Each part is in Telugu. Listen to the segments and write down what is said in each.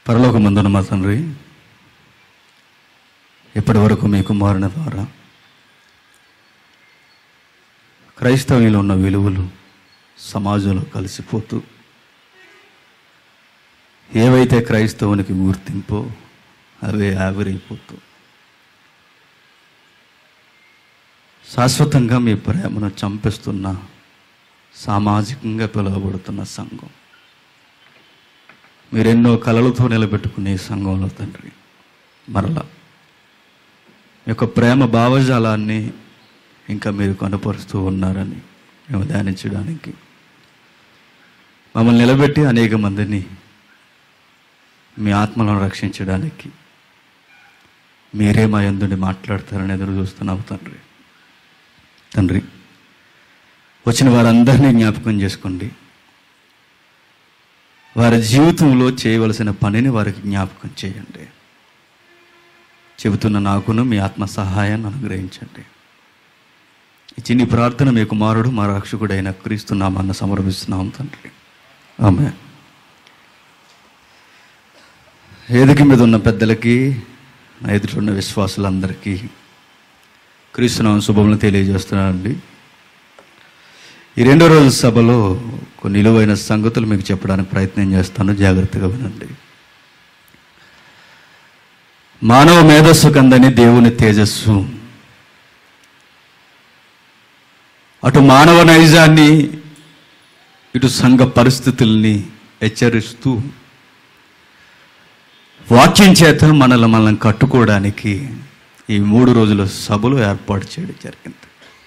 పరలోకమందున మా తండ్రి ఇప్పటి వరకు మీ కుమారుని ద్వారా క్రైస్తవ్యంలో ఉన్న విలువలు సమాజంలో కలిసిపోతూ ఏవైతే క్రైస్తవునికి గుర్తింపో అవే ఆవిరైపోతూ శాశ్వతంగా మీ ప్రేమను చంపిస్తున్న సామాజికంగా పిలువబడుతున్న సంఘం మీరెన్నో కలలతో నిలబెట్టుకునే ఈ సంఘంలో తండ్రి మరలా మీ యొక్క ప్రేమ భావజాలాన్ని ఇంకా మీరు కనపరుస్తూ ఉన్నారని మేము ధ్యానించడానికి మమ్మల్ని నిలబెట్టి అనేక మందిని మీ ఆత్మలను రక్షించడానికి మీరే మా యందుని మాట్లాడతారని ఎదురు చూస్తున్నాము తండ్రి తండ్రి వచ్చిన వారందరినీ జ్ఞాపకం చేసుకోండి వారి జీవితంలో చేయవలసిన పనిని వారికి జ్ఞాపకం చేయండి చెబుతున్న నాకును మీ ఆత్మ సహాయాన్ని అనుగ్రహించండి ఈ చిన్ని ప్రార్థన మీ కుమారుడు మా రక్షకుడైన క్రీస్తున్నామన్న సమర్పిస్తున్నాం తండ్రి ఆమె వేదిక మీద ఉన్న పెద్దలకి నా ఎదుటిన్న విశ్వాసులందరికీ క్రీస్తునామ శుభములు తెలియజేస్తున్నానండి ఈ రెండో రోజు సభలో కొన్ని నిలువైన సంగతులు మీకు చెప్పడానికి ప్రయత్నం చేస్తాను జాగ్రత్తగా వినండి మానవ మేధస్సు కందని దేవుని తేజస్సు అటు మానవ నైజాన్ని ఇటు సంఘ పరిస్థితుల్ని హెచ్చరిస్తూ వాక్యం చేత మనల్ని మనల్ని కట్టుకోవడానికి ఈ మూడు రోజుల సభలు ఏర్పాటు చేయడం జరిగింది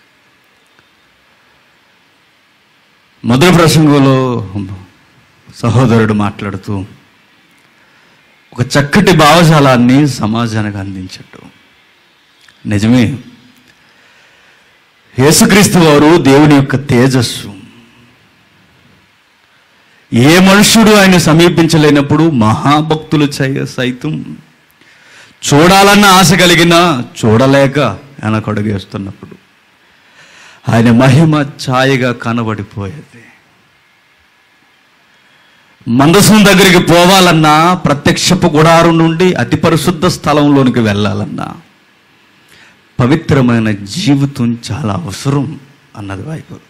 మొదటి ప్రసంగంలో సహోదరుడు మాట్లాడుతూ ఒక చక్కటి భావజాలాన్ని సమాజానికి అందించట్టు నిజమే యేసుక్రీస్తు వారు దేవుని యొక్క తేజస్సు ఏ మనుష్యుడు ఆయన సమీపించలేనప్పుడు మహాభక్తులు చై- సైతం చూడాలన్న ఆశ కలిగినా చూడలేక వెనకడుగేస్తున్నప్పుడు ఆయన మహిమ ఛాయగా కనబడిపోయేది మందసం దగ్గరికి పోవాలన్నా ప్రత్యక్షపు గుడారం నుండి అతి పరిశుద్ధ స్థలంలోనికి వెళ్ళాలన్నా పవిత్రమైన జీవితం చాలా అవసరం అన్నది బైబుల్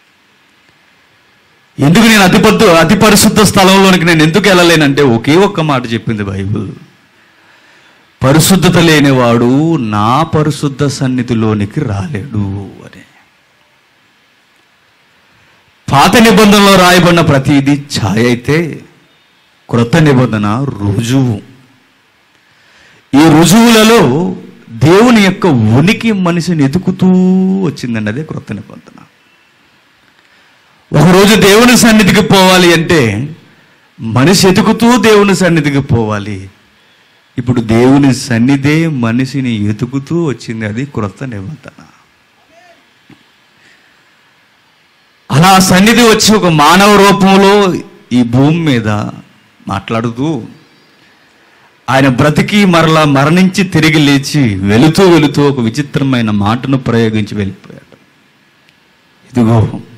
ఎందుకు నేను అతి పొద్దు అతి పరిశుద్ధ స్థలంలోనికి నేను ఎందుకు వెళ్ళలేనంటే ఒకే ఒక్క మాట చెప్పింది బైబుల్ పరిశుద్ధత లేనివాడు నా పరిశుద్ధ సన్నిధిలోనికి రాలేడు అని పాత నిబంధనలో రాయబడిన ప్రతిదీ ఛాయ అయితే క్రొత్త నిబంధన రుజువు ఈ రుజువులలో దేవుని యొక్క ఉనికి మనిషిని ఎతుకుతూ వచ్చిందండి అదే క్రొత్త నిబంధన ఒకరోజు దేవుని సన్నిధికి పోవాలి అంటే మనిషి ఎతుకుతూ దేవుని సన్నిధికి పోవాలి ఇప్పుడు దేవుని సన్నిధే మనిషిని ఎతుకుతూ వచ్చింది అది క్రొత్త నిబంధన అలా సన్నిధి వచ్చి ఒక మానవ రూపంలో ఈ భూమి మీద మాట్లాడుతూ ఆయన బ్రతికి మరలా మరణించి తిరిగి లేచి వెళుతూ వెళుతూ ఒక విచిత్రమైన మాటను ప్రయోగించి వెళ్ళిపోయాడు ఇదిగో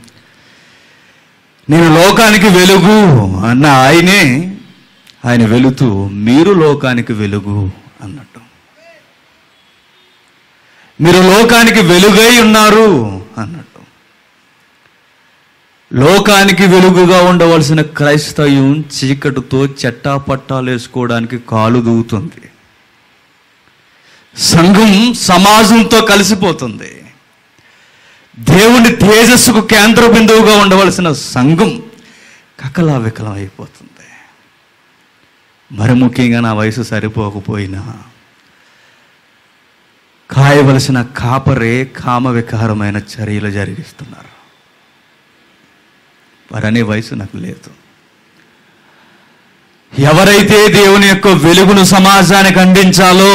నేను లోకానికి వెలుగు అన్న ఆయనే ఆయన వెళుతూ మీరు లోకానికి వెలుగు అన్నట్టు మీరు లోకానికి వెలుగై ఉన్నారు అన్నట్టు లోకానికి వెలుగుగా ఉండవలసిన క్రైస్తవ్యం చీకటితో చెట్టాపట్టాలు వేసుకోవడానికి కాలు దూగుతుంది సంఘం సమాజంతో కలిసిపోతుంది దేవుని తేజస్సుకు కేంద్ర బిందువుగా ఉండవలసిన సంఘం కకలా వికలం అయిపోతుంది మరి ముఖ్యంగా నా వయసు సరిపోకపోయినా కాయవలసిన కాపరే కామ వికారమైన చర్యలు జరిగిస్తున్నారు వారనే వయసు నాకు లేదు ఎవరైతే దేవుని యొక్క వెలుగును సమాజానికి అందించాలో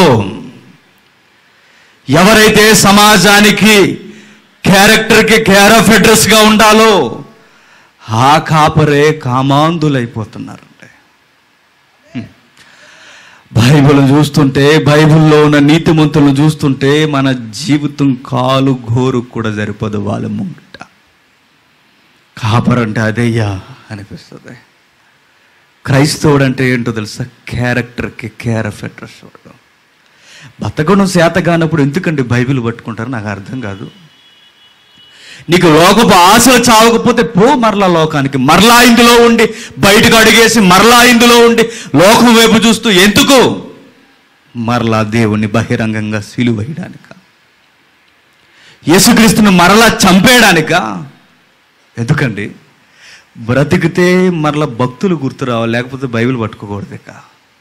ఎవరైతే సమాజానికి క్యారెక్టర్కి కేర్ ఆఫ్ అడ్రస్గా ఉండాలో ఆ కాపరే కామాంధులైపోతున్నారండి హ్మ్. బైబిల్ చూస్తుంటే బైబిల్లో ఉన్న నీతిమంతులను చూస్తుంటే మన జీవితం కాలు గోరు కూడా సరిపోదు వాళ్ళ ముంట కాపరంటే అదయ్యా అనిపిస్తుంది క్రైస్తవుడు అంటే ఏంటో తెలుసా క్యారెక్టర్కి కేర్ ఫెటర్ వాడు బతకడం చేత కానప్పుడు ఎందుకండి బైబిల్ పట్టుకుంటారు నాకు అర్థం కాదు నీకు లోకపు ఆశలు చావకపోతే పో మరలా లోకానికి మరలా ఇందులో ఉండి బయటకు అడిగేసి మరలా ఇందులో ఉండి లోకం వైపు చూస్తూ ఎందుకు మరలా దేవుణ్ణి బహిరంగంగా సిలువేయడానిక యేసుక్రీస్తుని మరలా చంపేయడానిక ఎందుకండి బ్రతికితే మరలా భక్తులు గుర్తు రావాలి లేకపోతే బైబిల్ పట్టుకోకూడదు ఇక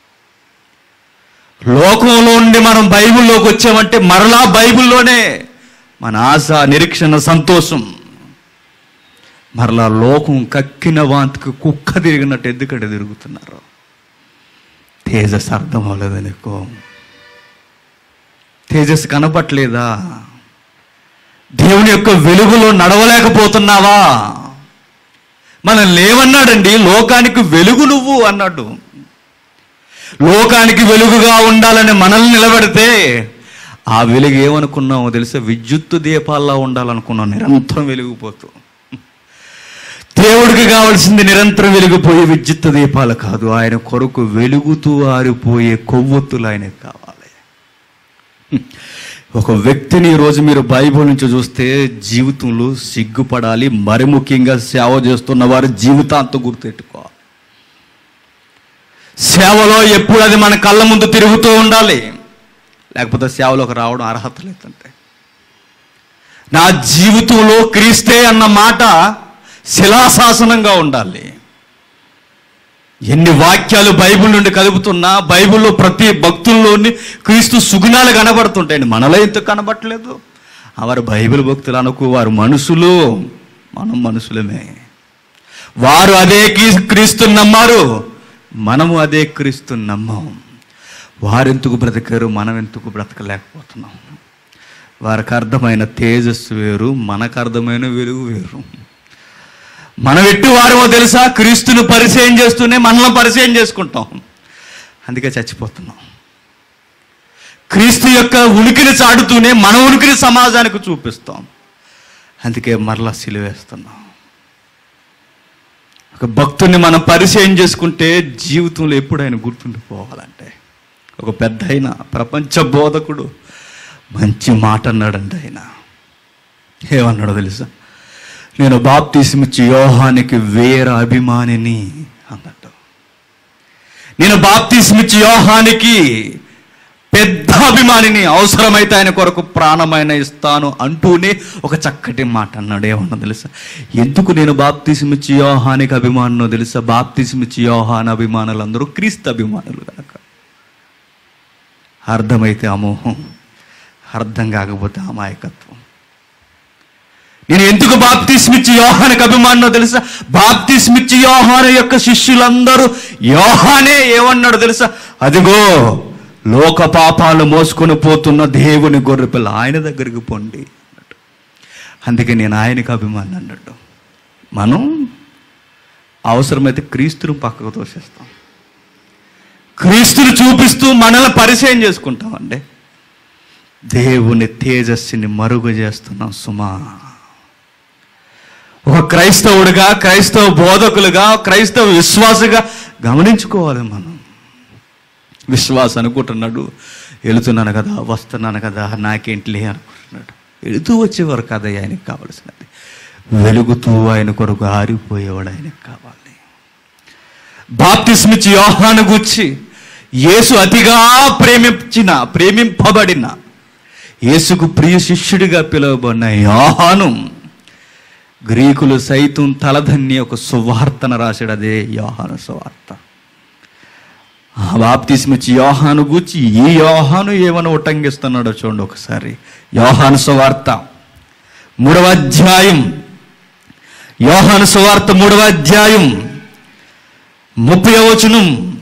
లోకంలో ఉండి మనం బైబిల్లోకి వచ్చామంటే మరలా బైబిల్లోనే మన ఆశ నిరీక్షణ సంతోషం మరలా లోకం కక్కిన వాంతికి కుక్క తిరిగినట్టు ఎందుకంటే తిరుగుతున్నారు తేజస్ అర్థం అవ్వలేదు నీకు తేజస్ కనపట్లేదా దేవుని యొక్క వెలుగులో నడవలేకపోతున్నావా మనల్ని ఏమన్నాడండి లోకానికి వెలుగు నువ్వు అన్నాడు లోకానికి వెలుగుగా ఉండాలని మనల్ని నిలబెడితే ఆ వెలుగు ఏమనుకున్నామో తెలుసా విద్యుత్తు దీపాల్లో ఉండాలనుకున్నాం నిరంతరం వెలిగిపోతూ దేవుడికి కావాల్సింది నిరంతరం వెలిగిపోయే విద్యుత్ దీపాలు కాదు ఆయన కొరకు వెలుగుతూ ఆరిపోయే కొవ్వొత్తులు ఆయనకు కావాలి ఒక వ్యక్తిని ఈరోజు మీరు బైబిల్ నుంచి చూస్తే జీవితంలో సిగ్గుపడాలి మరి ముఖ్యంగా సేవ చేస్తున్న వారు జీవితాంతం గుర్తెట్టుకోవాలి సేవలో ఎప్పుడు అది మన కళ్ళ ముందు తిరుగుతూ ఉండాలి లేకపోతే సేవలోకి రావడం అర్హత లేదంటే నా జీవితంలో క్రీస్తే అన్న మాట శిలాశాసనంగా ఉండాలి ఎన్ని వాక్యాలు బైబిల్ నుండి కలుపుతున్నా బైబిల్లో ప్రతి భక్తుల్లోని క్రీస్తు సుగుణాలు కనబడుతుంటాయండి మనలో ఎందుకు కనబడట్లేదు వారు బైబిల్ భక్తులు అనుకో వారు మనుషులు మనం మనుషులమే వారు అదే క్రీ- క్రీస్తుని నమ్మారు మనము అదే క్రీస్తుని నమ్మాం వారెందుకు బ్రతికారు మనం ఎందుకు బ్రతకలేకపోతున్నాం వారికి అర్థమైన తేజస్సు వేరు మనకు అర్థమైన వెలుగు వేరు మనం ఎట్టు వారమో తెలుసా క్రీస్తును పరిచయం చేస్తూనే మనల్ని పరిచయం చేసుకుంటాం అందుకే చచ్చిపోతున్నాం క్రీస్తు యొక్క ఉనికిని చాటుతూనే మన ఉనికిని సమాజానికి చూపిస్తాం అందుకే మరలా సిలువేస్తున్నాం ఒక భక్తుని మనం పరిచయం చేసుకుంటే జీవితంలో ఎప్పుడు ఆయన గుర్తుండిపోవాలంటే ఒక పెద్ద అయిన ప్రపంచ బోధకుడు మంచి మాట అన్నాడండి ఆయన ఏమన్నాడో తెలుసా నేను బాప్తీసమిచ్చి యోహానికి వేర అభిమానిని అన్నట్టు నేను బాప్తీసమిచ్చి యోహానికి పెద్ద అభిమానిని అవసరమైతే ఆయన కొరకు ప్రాణమైన ఇస్తాను అంటూనే ఒక చక్కటి మాట అన్నాడు ఏమన్నా తెలుసా ఎందుకు నేను బాప్తీసమిచ్చి యోహానికి అభిమానో తెలుసా బాప్తీసమిచ్చి యోహాన్ అభిమానులు అందరూ క్రీస్తు అభిమానులు కనుక అర్థమైతే అమోహం అర్థం కాకపోతే అమాయకత్వం నేను ఎందుకు బాప్తిస్మిచ్చి యోహానికి అభిమానో తెలుసా బాప్తిస్మిచ్చి యోహాను యొక్క శిష్యులందరూ యోహానే ఏమన్నాడు తెలుసా అదిగో లోక పాపాలు మోసుకొని పోతున్న దేవుని గొర్రెపిల్ల ఆయన దగ్గరికి పొండి అన్నాడు. అందుకే నేను ఆయనకి అభిమాని అన్నాడు మనం అవసరమైతే క్రీస్తును పక్కకు తోసేస్తాం క్రీస్తుని చూపిస్తూ మనల్ని పరిచయం చేసుకుంటామండి దేవుని తేజస్సుని మరుగు చేస్తున్నాం సుమా ఒక క్రైస్తవుడిగా క్రైస్తవ బోధకులుగా క్రైస్తవ విశ్వాసగా గమనించుకోవాలి మనం విశ్వాస అనుకుంటున్నాడు వెళుతున్నాను కదా వస్తున్నాను కదా నాకేంటిలే అనుకుంటున్నాడు వెళుతూ వచ్చేవారు కదా ఆయనకు కావలసినది వెలుగుతూ ఆయన కొరకు ఆరిపోయేవాడు ఆయనకు కావాలి బాప్తిస్మిచ్చి యోహాను గుచ్చి యేసు అతిగా ప్రేమించిన ప్రేమింపబడిన యేసుకు ప్రియ శిష్యుడిగా పిలువబడిన యోహాను గ్రీకులు సైతం తలదన్ని ఒక సువార్తన రాశాడు అదే యోహాను సువార్త ఆ బాప్తిస్మిచ్చి యోహాను గూర్చి ఈ యోహాను ఏమని ఉటంగిస్తున్నాడో చూడండి ఒకసారి యోహాను సువార్త మూడవ అధ్యాయం యోహాను సువార్త మూడవ అధ్యాయం ముప్పై వచనం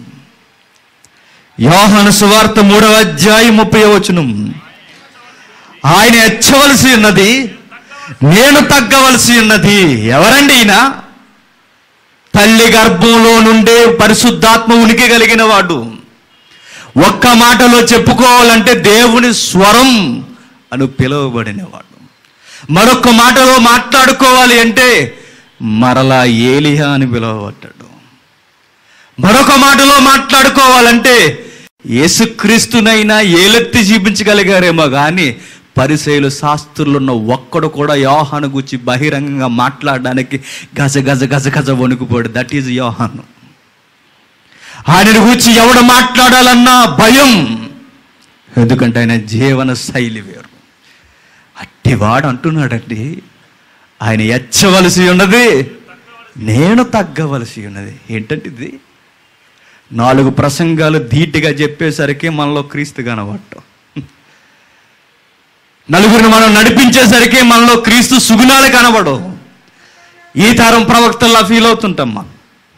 యోహాను సువార్త మూడవ అధ్యాయం ముప్పై వచనం ఆయన ఎచ్చవలసి ఉన్నది నేను తగ్గవలసి ఉన్నది ఎవరండి ఈయన తల్లి గర్భంలో నుండే పరిశుద్ధాత్మ ఉనికి కలిగిన వాడు ఒక్క మాటలో చెప్పుకోవాలంటే దేవుని స్వరం అని పిలువబడినవాడు మరొక మాటలో మాట్లాడుకోవాలి అంటే మరలా ఏలియా అని పిలువబడ్డాడు మరొక మాటలో మాట్లాడుకోవాలంటే యేసుక్రీస్తునైనా ఏలెత్తి చూపించగలిగారేమో కానీ పరిశైలు శాస్త్రులున్న ఒక్కడు కూడా యోహాను గురించి బహిరంగంగా మాట్లాడడానికి గజ గజ గజ గజ వణుకుపోడు దట్ ఈజ్ యోహాను ఆయనను గురించి ఎవడు మాట్లాడాలన్నా భయం ఎందుకంటే ఆయన జీవన శైలి వేరు అట్టివాడు అంటున్నాడండి ఆయన ఎచ్చవలసి ఉన్నది నేను తగ్గవలసి ఉన్నది ఏంటంటే ఇది నాలుగు ప్రసంగాలు ధీటుగా చెప్పేసరికి మనలో క్రీస్తు కనబడటం నలుగురిని మనం నడిపించేసరికి మనలో క్రీస్తు సుగుణాలు కనబడవు ఈ తరం ప్రవక్తల్లా ఫీల్ అవుతుంటాం మనం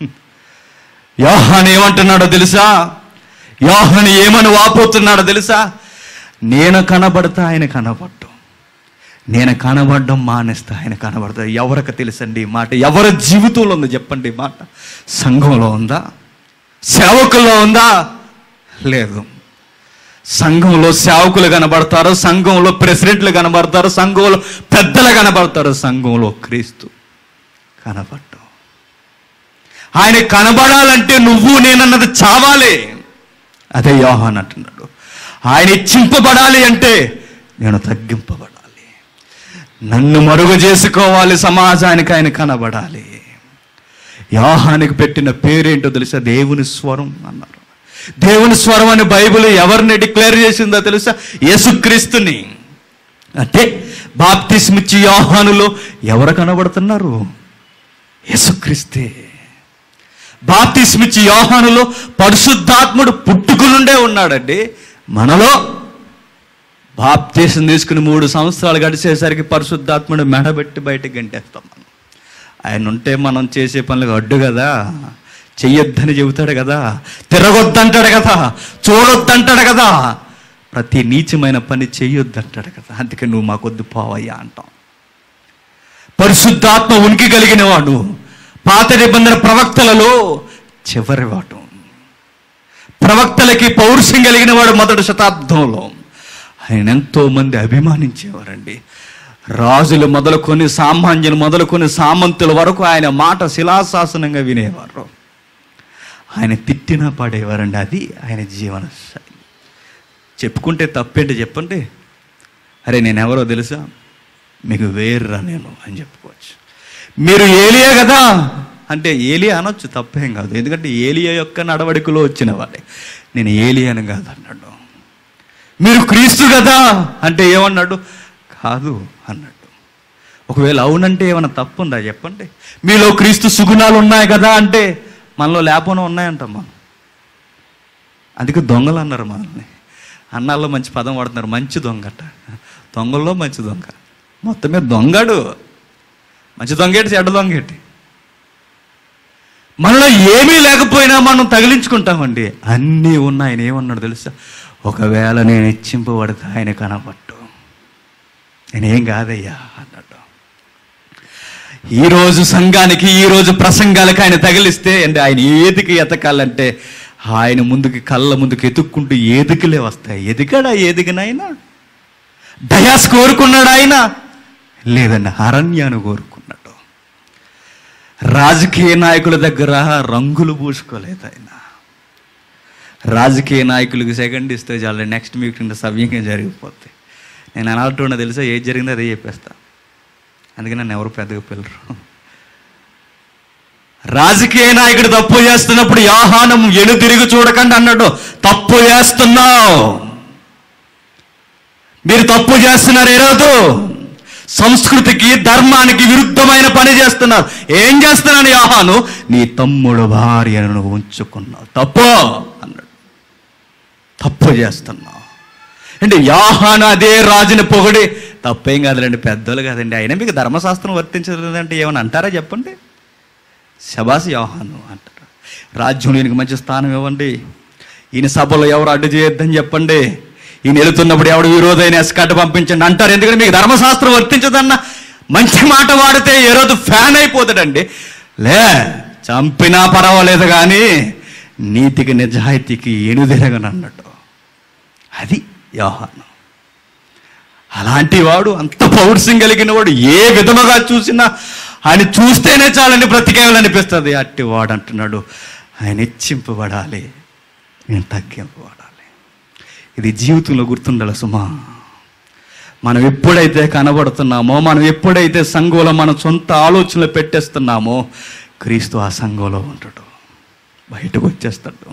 యోహాన్ ఏమంటున్నాడో తెలుసా యోహాన్ ఏమని వాపోతున్నాడో తెలుసా నేను కనబడతా ఆయన కనబడ్డం నేను కనబడడం మానేస్తా ఆయన కనబడతా ఎవరికి తెలుసండి ఈ మాట ఎవరి జీవితంలో ఉందో చెప్పండి ఈ మాట సంఘంలో ఉందా సేవకుల్లో ఉందా లేదు సంఘంలో సేవకులు కనబడతారు సంఘంలో ప్రెసిడెంట్లు కనబడతారు సంఘంలో పెద్దలు కనబడతారు సంఘంలో క్రీస్తు కనబడ్డం ఆయన కనబడాలంటే నువ్వు నేనన్నది చావాలి అదే యోహాన్ అంటున్నాడు ఆయన ఇచ్చింపబడాలి అంటే నేను తగ్గింపబడాలి నన్ను మరుగు చేసుకోవాలి సమాజానికి ఆయన కనబడాలి యోహానికి పెట్టిన పేరేంటో తెలుసా దేవుని స్వరం అన్నారు దేవుని స్వరం అని బైబిల్ ఎవరిని డిక్లేర్ చేసిందో తెలుసా యేసుక్రీస్తుని అంటే బాప్తిస్మిచ్చి యోహానులో ఎవరు కనబడుతున్నారు యేసుక్రీస్తే బాప్తిస్మిచ్చి యోహానులో పరిశుద్ధాత్ముడు పుట్టుకునుండే ఉన్నాడండి మనలో బాప్తీసం తీసుకుని మూడు సంవత్సరాలు గడిచేసరికి పరిశుద్ధాత్ముడు మెడబెట్టి బయటకు గంటేస్తాం మనం ఆయన ఉంటే మనం చేసే పనులకు అడ్డు కదా చెయ్యొద్దని చెబుతాడు కదా తిరగొద్దంటాడు కదా చూడొద్దంటాడు కదా ప్రతి నీచమైన పని చెయ్యొద్దంటాడు కదా అందుకే నువ్వు మాకొద్దు పోవయ్యా అంటాం పరిశుద్ధాత్మ ఉనికి కలిగిన వాడు పాత నిబంధన ప్రవక్తలలో చివరివాడు ప్రవక్తలకి పౌరుషం కలిగిన వాడు మొదటి శతాబ్దంలో ఆయన ఎంతో మంది అభిమానించేవారండి రాజులు మొదలుకొని సామాన్యులు మొదలుకొని సామంతుల వరకు ఆయన మాట శిలాశాసనంగా వినేవారు ఆయన తిట్టినా పడేవారండి అది ఆయన జీవన శైలి చెప్పుకుంటే తప్పేంటి చెప్పండి అరే నేను ఎవరో తెలుసా మీకు వేర్రా నేను అని చెప్పుకోవచ్చు మీరు ఏలియా కదా అంటే ఏలియా అనొచ్చు తప్పేం కాదు ఎందుకంటే ఏలియా యొక్క నడవడికలో వచ్చిన వాడే నేను ఏలియాను కాదు అన్నాడు మీరు క్రీస్తు కదా అంటే ఏమన్నాడు కాదు అన్నాడు ఒకవేళ అవునంటే ఏమైనా తప్పు ఉందా చెప్పండి మీలో క్రీస్తు సుగుణాలు ఉన్నాయి కదా అంటే మనలో లేకపోయినా ఉన్నాయంటాం మనం అందుకే దొంగలు అన్నారు మనల్ని అన్నాల్లో మంచి పదం వాడుతున్నారు మంచి దొంగట దొంగల్లో మంచి దొంగ మొత్తం మీద దొంగడు మంచి దొంగేటి చెడ్డ దొంగేటి మనలో ఏమీ లేకపోయినా మనం తగిలించుకుంటామండి అన్నీ ఉన్నాయి ఆయన ఏమన్నాడు తెలుసా ఒకవేళ నేను ఇచ్చింపబడితే ఆయన కనపట్టు నేనేం కాదయ్యా అన్నాడు ఈరోజు సంఘానికి ఈరోజు ప్రసంగాలకు ఆయన తగిలిస్తే అంటే ఆయన ఏదికి ఎతకాలంటే ఆయన ముందుకి కళ్ళ ముందుకు ఎతుక్కుంటూ ఏదికలే వస్తాయి ఎదిగాడా ఏదికనైనా డయాస్ కోరుకున్నాడు ఆయన లేదండి అరణ్యాన్ని కోరుకున్నాడు రాజకీయ నాయకుల దగ్గర రంగులు పూసుకోలేదు ఆయన రాజకీయ నాయకులకు సెకండ్ ఇస్తే చాలు నెక్స్ట్ మీటింగ్ సవ్యంగా జరిగిపోద్ది నేను అనాల్టున్నా తెలుసా ఏది జరిగిందో అదే చెప్పేస్తా అందుకే నన్ను ఎవరు పెద్దగా పిల్లరు రాజకీయ నాయకుడు తప్పు చేస్తున్నప్పుడు యాహానం ఎను తిరిగి చూడకండి అన్నాడు తప్పు చేస్తున్నావు మీరు తప్పు చేస్తున్నారు ఈరోజు సంస్కృతికి ధర్మానికి విరుద్ధమైన పని చేస్తున్నారు ఏం చేస్తున్నాను యాహాను నీ తమ్ముడు భార్యను నువ్వు ఉంచుకున్నావు తప్పు అన్నాడు తప్పు చేస్తున్నావు అంటే యాహాను అదే రాజుని పొగడి తప్పేం కాదులేండి పెద్దలు కాదండి అయినా మీకు ధర్మశాస్త్రం వర్తించలేదంటే ఏమని అంటారా చెప్పండి శబాసి యోహాను అంటారు రాజ్యంలో ఈయనకి మంచి స్థానం ఇవ్వండి ఈయన సభలో ఎవరు అడ్డు చేయొద్దని చెప్పండి ఈయన వెళుతున్నప్పుడు ఎవడు విరోధైన ఎస్కాట్ పంపించండి అంటారు ఎందుకంటే మీకు ధర్మశాస్త్రం వర్తించదన్న మంచి మాట వాడితే ఏ రోజు ఫ్యాన్ అయిపోతాడండి లే చంపినా పర్వాలేదు కానీ నీతికి నిజాయితీకి ఎనుదిరగనన్నట్టు అది యోహాను అలాంటి వాడు అంత పౌరుషం కలిగిన వాడు ఏ విధముగా చూసినా ఆయన చూస్తేనే చాలని బ్రతికేయాలనిపిస్తుంది అట్టి వాడు అంటున్నాడు ఆయన హెచ్చింపబడాలి నేను తగ్గింపబడాలి ఇది జీవితంలో గుర్తుండాలి సుమా మనం ఎప్పుడైతే కనబడుతున్నామో మనం ఎప్పుడైతే సంఘంలో మన సొంత ఆలోచనలు పెట్టేస్తున్నామో క్రీస్తు ఆ సంఘంలో ఉంటాడు బయటకు వచ్చేస్తాడు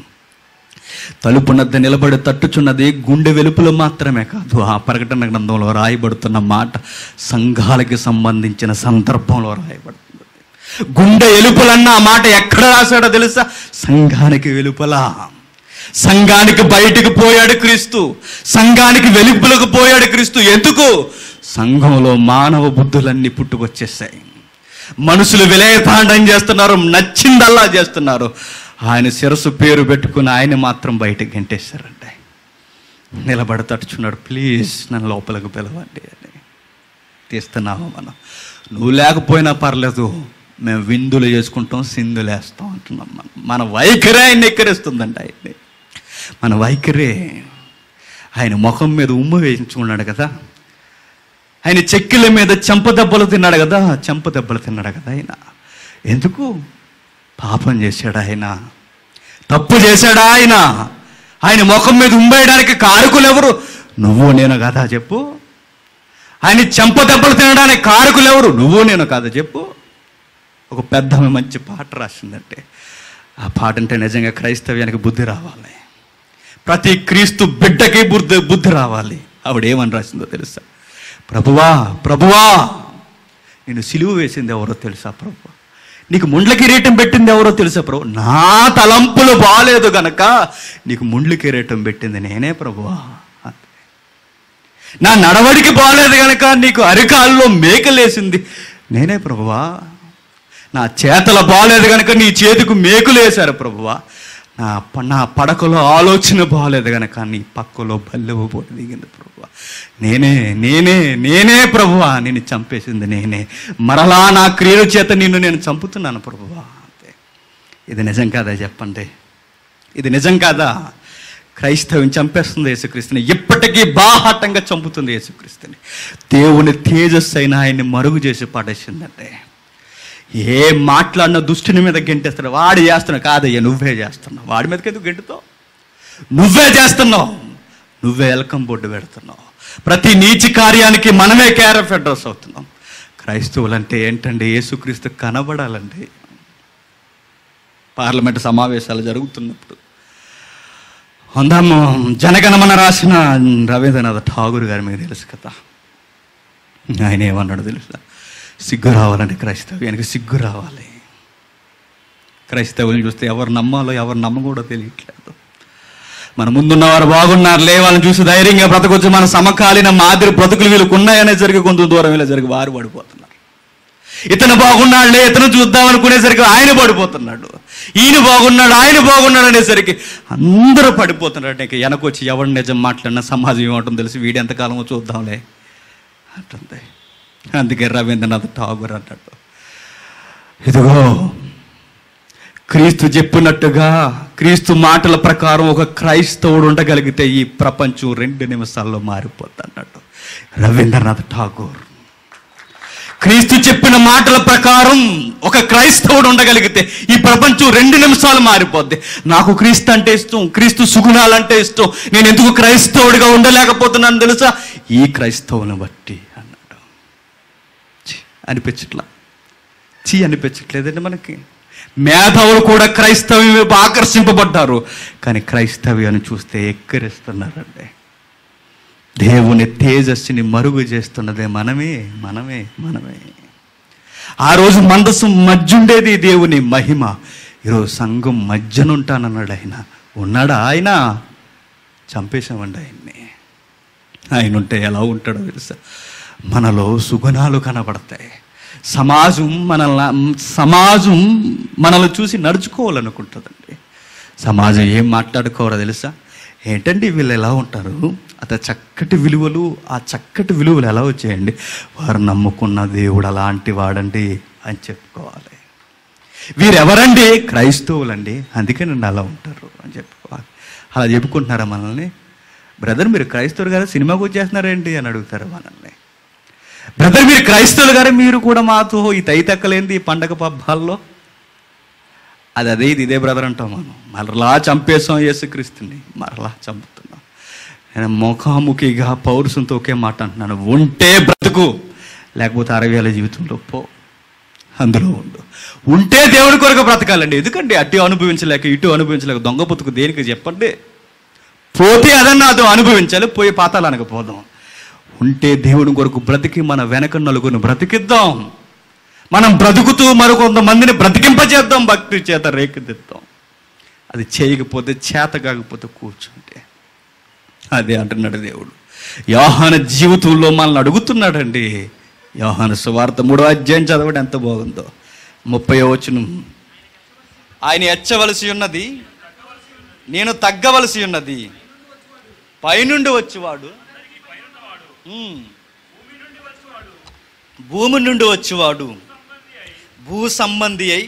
తలుపునద్ద నిలబడి తట్టుచున్నది గుండె వెలుపులు మాత్రమే కాదు ఆ ప్రకటన గ్రంథంలో రాయబడుతున్న మాట సంఘాలకి సంబంధించిన సందర్భంలో రాయబడుతుంది గుండె ఎలుపులన్న ఆ మాట ఎక్కడ రాశాడో తెలుసా సంఘానికి వెలుపల సంఘానికి బయటకు పోయాడు క్రీస్తు సంఘానికి వెలుపులకు పోయాడు క్రీస్తు ఎందుకు సంఘంలో మానవ బుద్ధులన్నీ పుట్టుకొచ్చేసాయి మనుషులు విలయతాండం చేస్తున్నారు నచ్చిందల్లా చేస్తున్నారు ఆయన శిరస్సు పేరు పెట్టుకుని ఆయన మాత్రం బయటకు గెంటేశారండి నిలబడి తట్టుచున్నాడు ప్లీజ్ నన్ను లోపలికి పిలవండి అని తీస్తున్నాము మనం నువ్వు లేకపోయినా పర్లేదు మేము విందులు చేసుకుంటాం సింధులు వేస్తాం అంటున్నాం మనం మన వైఖరే ఆయన ఎక్కరిస్తుందండి ఆయన్ని మన వైఖరే ఆయన ముఖం మీద ఉమ్ము వేయించుకున్నాడు కదా ఆయన చెక్కిల మీద చెంప దెబ్బలు తిన్నాడు కదా చెంప దెబ్బలు తిన్నాడు కదా ఆయన ఎందుకు పాపం చేశాడు ఆయన తప్పు చేశాడా ఆయన ఆయన ముఖం మీద ఉమ్మేయడానికి కారకులు ఎవరు నువ్వు నేను కదా చెప్పు ఆయన చెంప దెబ్బలు తినడానికి కారకులు ఎవరు నువ్వు నేను కదా చెప్పు ఒక పెద్ద ఆమె మంచి పాట రాసిందంటే ఆ పాట అంటే నిజంగా క్రైస్తవ్యానికి బుద్ధి రావాలి ప్రతి క్రీస్తు బిడ్డకి బుద్ధి బుద్ధి రావాలి ఆవిడ ఏమని రాసిందో తెలుసా ప్రభువా ప్రభువా నేను సిలువ వేసింది ఎవరో తెలుసా ప్రభు నీకు ముండ్ల కిరీటం పెట్టింది ఎవరో తెలుసా ప్రభు నా తలంపులు బాగాలేదు గనక నీకు ముండ్ల కిరీటం పెట్టింది నేనే ప్రభువా అంతే. నా నడవడికి బాగాలేదు గనక నీకు అరికాల్లో మేకలేసింది నేనే ప్రభువా నా చేతల బాగాలేదు కనుక నీ చేతికి మేకులు వేశారు ప్రభువా నా ప- నా పడకలో ఆలోచన బాగాలేదు కనుక నీ పక్కలో బల్లెవు పోటీ దిగింది ప్రభువా నేనే నేనే నేనే ప్రభువా నేను చంపేసింది నేనే మరలా నా క్రియల చేత నిన్ను నేను చంపుతున్నాను ప్రభువా అంతే ఇది నిజం కాదా చెప్పండి ఇది నిజం కాదా క్రైస్తవం చంపేస్తుంది యేసుక్రీస్తుని ఇప్పటికీ బాహాటంగా చంపుతుంది యేసుక్రీస్తుని దేవుని తేజస్సు అయిన ఆయన్ని మరుగు చేసి పడేసిందంటే ఏ మాట్లాడిన దుష్టుని మీద గెంటేస్తాడు వాడు చేస్తున్నావు కాదయ్యా నువ్వే చేస్తున్నావు వాడి మీదకి ఎందుకు గెంటుతావు నువ్వే చేస్తున్నావు నువ్వే వెల్కమ్ బోర్డు పెడుతున్నావు ప్రతి నీచి కార్యానికి మనమే కేర్ ఆఫ్ అడ్రస్ అవుతున్నాం క్రైస్తవులంటే ఏంటండి యేసుక్రీస్తు కనబడాలండి పార్లమెంట్ సమావేశాలు జరుగుతున్నప్పుడు అందాము జనగణమన రాసిన రవీంద్రనాథ్ ఠాగూర్ గారి మీకు తెలుసు కదా ఆయన ఏమన్నాడు తెలుసా సిగ్గు రావాలంటే క్రైస్తవ్యానికి సిగ్గు రావాలి క్రైస్తవుని చూస్తే ఎవరు నమ్మాలో ఎవరు నమ్మకూడదో తెలియట్లేదు మన ముందున్నవారు బాగున్నారులే వాళ్ళని చూసి ధైర్యంగా బ్రతకొచ్చు మన సమకాలీన మాదిరి బ్రతుకులు వీళ్ళకు ఉన్నాయనే జరిగి కొంత దూరం ఇలా జరిగి వారు పడిపోతున్నారు ఇతను బాగున్నాడులే ఇతను చూద్దాం అనుకునేసరికి ఆయన పడిపోతున్నాడు ఈయన బాగున్నాడు ఆయన బాగున్నాడు అనేసరికి అందరూ పడిపోతున్నాడు ఇక వెనకొచ్చి ఎవరు నిజం మాట్లాడినా సమాజం ఏమంటుందో తెలిసి వీడు ఎంతకాలమో చూద్దాంలే అంటుంది అందుకే రవీంద్రనాథ్ ఠాగూర్ అన్నాడు ఇదిగో క్రీస్తు చెప్పినట్టుగా క్రీస్తు మాటల ప్రకారం ఒక క్రైస్తవుడు ఉండగలిగితే ఈ ప్రపంచం రెండు నిమిషాల్లో మారిపోద్ది అన్నాడు రవీంద్రనాథ్ ఠాగూర్ క్రీస్తు చెప్పిన మాటల ప్రకారం ఒక క్రైస్తవుడు ఉండగలిగితే ఈ ప్రపంచం రెండు నిమిషాలు మారిపోద్ది నాకు క్రీస్తు అంటే ఇష్టం క్రీస్తు సుగుణాలంటే ఇష్టం నేను ఎందుకు క్రైస్తవుడిగా ఉండలేకపోతున్నాను తెలుసా ఈ క్రైస్తవుని బట్టి అన్నాడు ఛీ, అనిపించట్లా చీ అనిపించట్లేదండి మనకి మేధావులు కూడా క్రైస్తవ్యం వైపు ఆకర్షింపబడ్డారు కానీ క్రైస్తవ్యాన్ని చూస్తే ఎక్కిరిస్తున్నారండి దేవుని తేజస్సుని మరుగు చేస్తున్నదే మనమే మనమే మనమే ఆ రోజు మందసం మధ్యుండేది దేవుని మహిమ ఈరోజు సంఘం మధ్యనుంటానన్నాడు ఆయన ఉన్నాడా ఆయన చంపేశామండి ఆయన్ని ఆయన ఉంటే ఎలా ఉంటాడో తెలుసా మనలో సుగుణాలు కనబడతాయి సమాజం మనల్ని సమాజం మనల్ని చూసి నడుచుకోవాలనుకుంటుందండి సమాజం ఏం మాట్లాడుకోవాలో తెలుసా ఏంటండి వీళ్ళు ఎలా ఉంటారు అత చక్కటి విలువలు ఆ చక్కటి విలువలు ఎలా వచ్చాయండి వారు నమ్ముకున్న దేవుడు అలాంటి వాడండి అని చెప్పుకోవాలి వీరెవరండి క్రైస్తవులండి అందుకే నన్ను అలా ఉంటారు అని చెప్పుకోవాలి అలా చెప్పుకుంటున్నారా మనల్ని బ్రదర్ మీరు క్రైస్తవులు గారు సినిమాకు వచ్చేస్తున్నారేంటి అని అడుగుతారు మనల్ని బ్రదర్ మీరు క్రైస్తవులు గారు మీరు కూడా మాతో ఈ తైతక్కలేంది ఈ పండగ పబ్బాల్లో అది అదే ఇది ఇదే బ్రదర్ అంటాం మనం మరలా చంపేసాం యేసుక్రీస్తుని మరలా చంపుతున్నాం నేను ముఖాముఖిగా పౌరుషంతో ఒకే మాట అంటున్నాను ఉంటే బ్రతుకు లేకపోతే అరవై ఏళ్ళ జీవితంలో పో అందులో ఉండు ఉంటే దేవుడి కొరకు బ్రతకాలండి ఎందుకంటే అటు అనుభవించలేక ఇటు అనుభవించలేక దొంగ బతుకు దేనికి చెప్పండి పోతే అదన్నా అది అనుభవించాలి పోయి పాతాలనక పోదాం ఉంటే దేవుని కొరకు బ్రతికి మన వెనక నలుగురిని బ్రతికిద్దాం మనం బ్రతుకుతూ మరికొంతమందిని బ్రతికింపజేద్దాం భక్తి చేత రేకెత్తిద్దాం అది చేయకపోతే చేత కాకపోతే కూర్చుంటే అదే అంటున్నాడు దేవుడు యోహాన జీవితంలో మనల్ని అడుగుతున్నాడండి యోహాన సువార్త మూడో అధ్యాయం చదవడం ఎంత బాగుందో ముప్పై వచ్చును ఆయన ఎచ్చవలసి ఉన్నది నేను తగ్గవలసి ఉన్నది పైనుండి వచ్చేవాడు ఉమ్. భూమి నుండి వచ్చేవాడు భూ సంబంధి అయి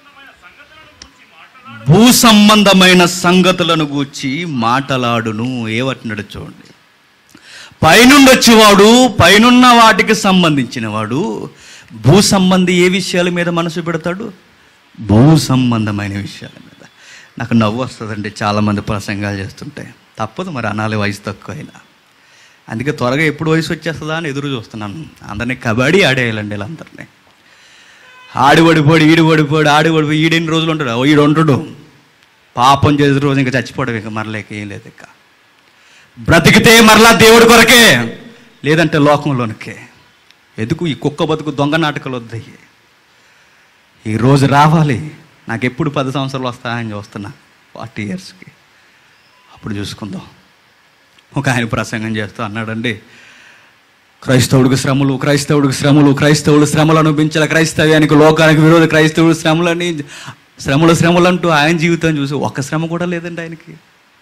భూ సంబంధమైన సంగతులను గూర్చి మాటలాడును ఏవట్టినాడు చూడండి పైనుండి వచ్చేవాడు పైనున్న వాటికి సంబంధించిన వాడు భూ సంబంధి ఏ విషయాల మీద మనసు పెడతాడు భూ సంబంధమైన విషయాల మీద నాకు నవ్వు వస్తుందండి చాలామంది ప్రసంగాలు చేస్తుంటే తప్పదు మరి అనాలి వయసు తక్కువ అయినా అందుకే త్వరగా ఎప్పుడు వయసు వచ్చేస్తుందా అని ఎదురు చూస్తున్నాను అందరినీ కబడ్డీ ఆడేయాలండి వీళ్ళందరినీ ఆడి పడిపోడు ఈడు పడిపోడు ఆడి పడిపోయి ఈడెన్ని రోజులు ఉంటాడు ఓ ఈడు ఉంటాడు పాపం చేసే రోజు ఇంకా చచ్చిపోవడం ఇక మరలేక ఏం లేదు ఇక బ్రతికితే మరలా దేవుడి కొరకే లేదంటే లోకంలోనికే ఎందుకు ఈ కుక్క బతుకు దొంగ నాటకాలు వద్దాయి ఈ రోజు రావాలి నాకు ఎప్పుడు పది సంవత్సరాలు వస్తాయని చూస్తున్నా ఫార్టీ ఇయర్స్కి అప్పుడు చూసుకుందాం ఒక ఆయన ప్రసంగం చేస్తూ అన్నాడండి క్రైస్తవుడికి శ్రమలు క్రైస్తవుడికి శ్రమలు క్రైస్తవుడు శ్రమలు అనుభవించాలి క్రైస్తవ్యానికి లోకానికి విరోధ క్రైస్తవుడు శ్రమలని శ్రమలు శ్రమలు అంటూ ఆయన జీవితం చూసి ఒక్క శ్రమ కూడా లేదండి ఆయనకి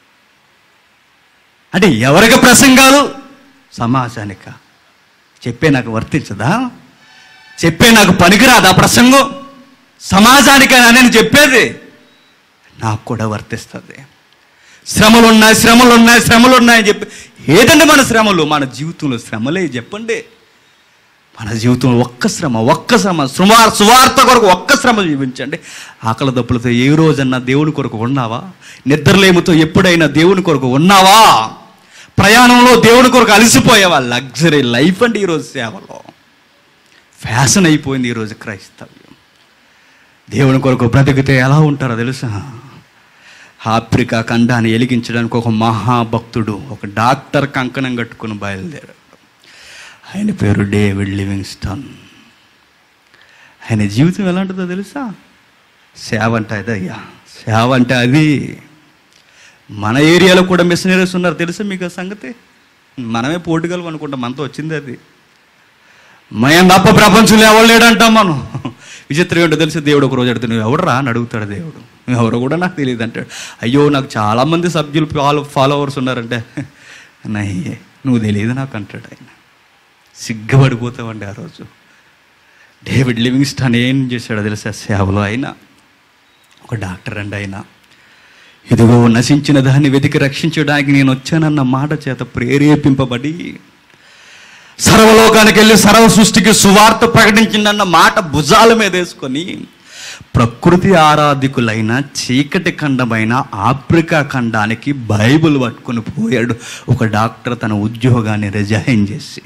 అంటే ఎవరికి ప్రసంగాలు సమాజానిక చెప్పే నాకు వర్తించదా చెప్పే నాకు పనికిరాదా ప్రసంగం సమాజానికైనా నేను చెప్పేది నాకు కూడా వర్తిస్తుంది శ్రమలు ఉన్నాయి శ్రమలు ఉన్నాయి శ్రమలు ఉన్నాయని చెప్పి ఏదండి మన శ్రమలు మన జీవితంలో శ్రమలే చెప్పండి మన జీవితంలో ఒక్క శ్రమ ఒక్క శ్రమ సుమార్ సువార్త కొరకు ఒక్క శ్రమ జీవించండి ఆకలి దప్పులతో ఏ రోజన్నా దేవుని కొరకు ఉన్నావా నిద్రలేమితో ఎప్పుడైనా దేవుని కొరకు ఉన్నావా ప్రయాణంలో దేవుని కొరకు అలసిపోయావా లగ్జరీ లైఫ్ అండి ఈరోజు సేవలో ఫ్యాషన్ అయిపోయింది ఈరోజు క్రైస్తవ్యం దేవుని కొరకు బ్రతికితే ఎలా ఉంటారో తెలుసా ఆఫ్రికా ఖండాన్ని ఎలిగించడానికి ఒక మహాభక్తుడు ఒక డాక్టర్ కంకణం కట్టుకుని బయలుదేరాడు ఆయన పేరు డేవిడ్ లివింగ్స్టన్ ఆయన జీవితం ఎలాంటిదో తెలుసా సేవ అంటే అదయ్యా సేవ అంటే అది మన ఏరియాలో కూడా మిషనరీస్ ఉన్నారు తెలుసా మీకు ఆ సంగతి మనమే పోటుగలం అనుకుంటాం మనతో వచ్చింది అది మయం తప్ప ప్రపంచంలో ఎవరు లేడంటాం మనం విచిత్రం ఏంటో తెలిసి దేవుడు ఒక రోజు అడుగుతాడు నువ్వు ఎవడరా అని అడుగుతాడు దేవుడు నువ్వు ఎవరో కూడా నాకు తెలియదు అంటాడు అయ్యో నాకు చాలామంది సభ్యులు ఫాలో ఫాలోవర్స్ ఉన్నారంటే నయ్యే నువ్వు తెలియదు నాకు అంటాడు ఆయన సిగ్గుపడిపోతామండి ఆ రోజు డేవిడ్ లివింగ్స్టన్ ఏం చేశాడో తెలుసా సేవలో అయినా ఒక డాక్టర్ అండి ఆయన ఇదిగో నశించిన దాన్ని వెతికి రక్షించడానికి నేను వచ్చానన్న మాట చేత ప్రేరేపింపబడి సర్వలోకానికి వెళ్ళి సర్వ సృష్టికి సువార్త ప్రకటించిందన్న మాట భుజాల మీద వేసుకొని ప్రకృతి ఆరాధికులైన చీకటి ఖండమైన ఆఫ్రికా ఖండానికి బైబిల్ పట్టుకొని పోయాడు ఒక డాక్టర్ తన ఉద్యోగాన్ని రిజైన్ చేసి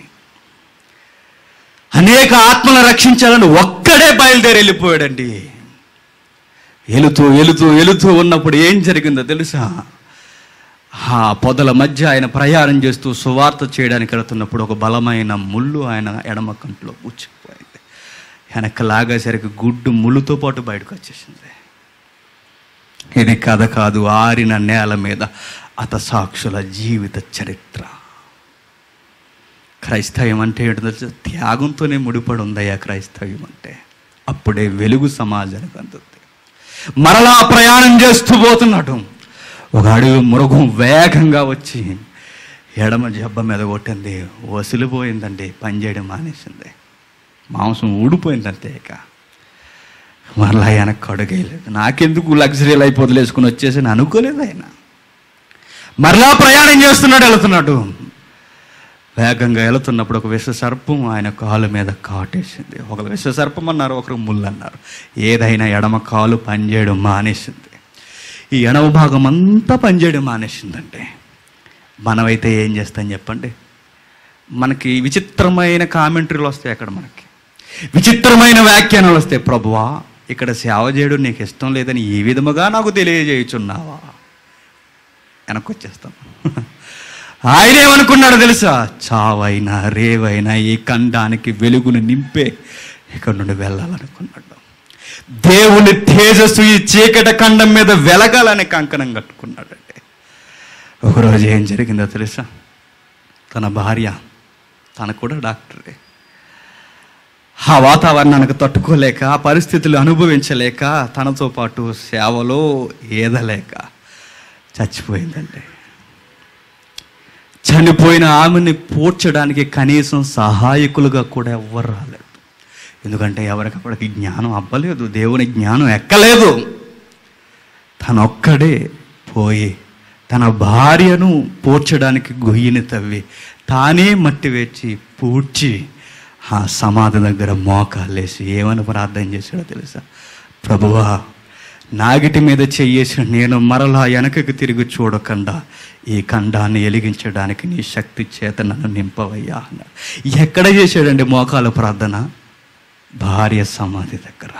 అనేక ఆత్మలను రక్షించాలని ఒక్కడే బయలుదేరి వెళ్ళిపోయాడండి ఎలుతూ ఎలుతూ ఎలుతూ ఉన్నప్పుడు ఏం జరిగిందో తెలుసా ఆ పొదల మధ్య ఆయన ప్రయాణం చేస్తూ సువార్త చేయడానికి వెళుతున్నప్పుడు ఒక బలమైన ముళ్ళు ఆయన ఎడమ కంట్లో పుచ్చిపోయింది వెనక్కి లాగేసరికి గుడ్డు ముళ్ళుతో పాటు బయటకు వచ్చేసింది ఇది కథ కాదు ఆరిన నేల మీద అత సాక్షుల జీవిత చరిత్ర క్రైస్తవ్యం అంటే ఏంటో తెలుసా త్యాగంతోనే ముడిపడి ఉందయ్యా క్రైస్తవ్యం అంటే అప్పుడే వెలుగు సమాజానికి అందుతుంది మరలా ప్రయాణం చేస్తూ పోతున్నాడు ఒక అడుగు మృగం వేగంగా వచ్చి ఎడమ జబ్బ మీద కొట్టింది వసిలిపోయిందండి పనిచేయడం మానేసింది మాంసం ఊడిపోయింది అంతే ఇక మరలా వెనక్కి అడుగేయలేదు నాకెందుకు లగ్జరీ లైఫ్ వదిలేసుకుని వచ్చేసి నేను అనుకోలేదు ఆయన మరలా ప్రయాణం చేస్తున్నాడు వెళుతున్నాడు వేగంగా వెళుతున్నప్పుడు ఒక విషసర్పం ఆయన కాలు మీద కాటేసింది ఒకరు విషసర్పం అన్నారు ఒకరు ముళ్ళు అన్నారు ఏదైనా ఎడమ కాలు పనిచేయడం మానేసింది ఈ ఎడమ భాగం అంతా పనిచేయడం మానేసిందంటే మనమైతే ఏం చేస్తాం చెప్పండి మనకి విచిత్రమైన కామెంటరీలు వస్తాయి అక్కడ మనకి విచిత్రమైన వ్యాఖ్యానాలు వస్తాయి ప్రభువా ఇక్కడ సేవ చేయడం నీకు ఇష్టం లేదని ఈ విధముగా నాకు తెలియజేయుచున్నావా వెనక్కొచ్చేస్తాం ఆయన ఏమనుకున్నాడు తెలుసా చావైనా రేవైనా ఈ ఖండానికి వెలుగును నింపే ఇక్కడ నుండి వెళ్ళాలనుకున్నాడు దేవుని తేజస్సు ఈ చీకట ఖండం మీద వెలగాలని కంకణం కట్టుకున్నాడండి ఒకరోజు ఏం జరిగిందో తెలుసా తన భార్య తన కూడా డాక్టరే ఆ వాతావరణానికి తట్టుకోలేక ఆ పరిస్థితులు అనుభవించలేక తనతో పాటు సేవలో ఏదలేక చచ్చిపోయిందండి చనిపోయిన ఆమెని పూడ్చడానికి కనీసం సహాయకులుగా కూడా ఎవ్వరు రాలేదు ఎందుకంటే ఎవరికప్పటికి జ్ఞానం అవ్వలేదు దేవుని జ్ఞానం ఎక్కలేదు తనొక్కడే పోయి తన భార్యను పూడ్చడానికి గొయ్యిని తవ్వి తానే మట్టి వేచి పూడ్చి ఆ సమాధి దగ్గర మోకాలేసి ఏమని ప్రార్థన చేశాడో తెలుసా ప్రభువా నాగిటి మీద చెయ్యేసిన నేను మరలా వెనకకి తిరిగి చూడకుండా ఈ ఖండాన్ని ఎలిగించడానికి నీ శక్తి చేత నన్ను నింపవయ్యా అన్నాడు ఎక్కడ చేశాడండి మోకాల ప్రార్థన భార్య సమాధి దగ్గర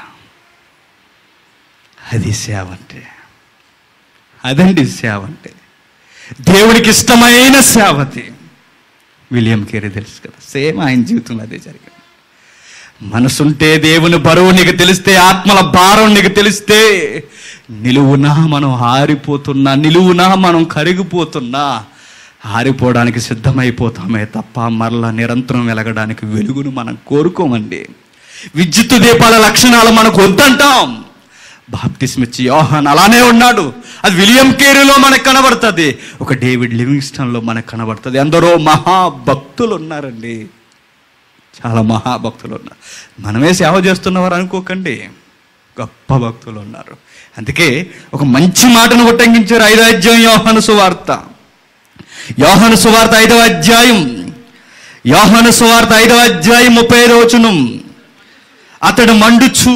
అది సేవ అంటే అదండి సేవ అంటే దేవునికి ఇష్టమైన సేవతి విలియం కేరీ తెలుసు కదా సేమ్ ఆయన జీవితంలో అదే జరిగింది మనసుంటే దేవుని బరువు నీకు తెలిస్తే ఆత్మల భారం నీకు తెలిస్తే నిలువునా మనం ఆరిపోతున్నా నిలువునా మనం కరిగిపోతున్నా ఆరిపోవడానికి సిద్ధమైపోతామే తప్ప మరలా నిరంతరం వెలగడానికి వెలుగును మనం కోరుకోమండి విద్యుత్ దీపాల లక్షణాలు మనకు వద్దంటాం బాప్తిస్మిచ్చి యోహాన్ అలానే ఉన్నాడు అది విలియం కేరీలో మనకు కనబడుతుంది ఒక డేవిడ్ లివింగ్స్టన్లో మనకు కనబడుతుంది ఎందరో మహాభక్తులు ఉన్నారండి చాలా మహాభక్తులు ఉన్నారు మనమే సేవ చేస్తున్నవారు అనుకోకండి గొప్ప భక్తులు ఉన్నారు అందుకే ఒక మంచి మాటను ఉట్టంకించారు ఐదో అధ్యాయం యోహాను సువార్త యోహాను సువార్త ఐదవ అధ్యాయం యోహాను సువార్త ఐదవ అధ్యాయం ముప్పై ఐదో వచనం అతడు మండుచు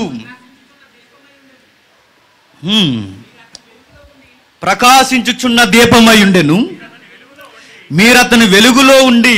హ్మ్. ప్రకాశించుచున్న దీపమై ఉండెను మీరు అతని వెలుగులో ఉండి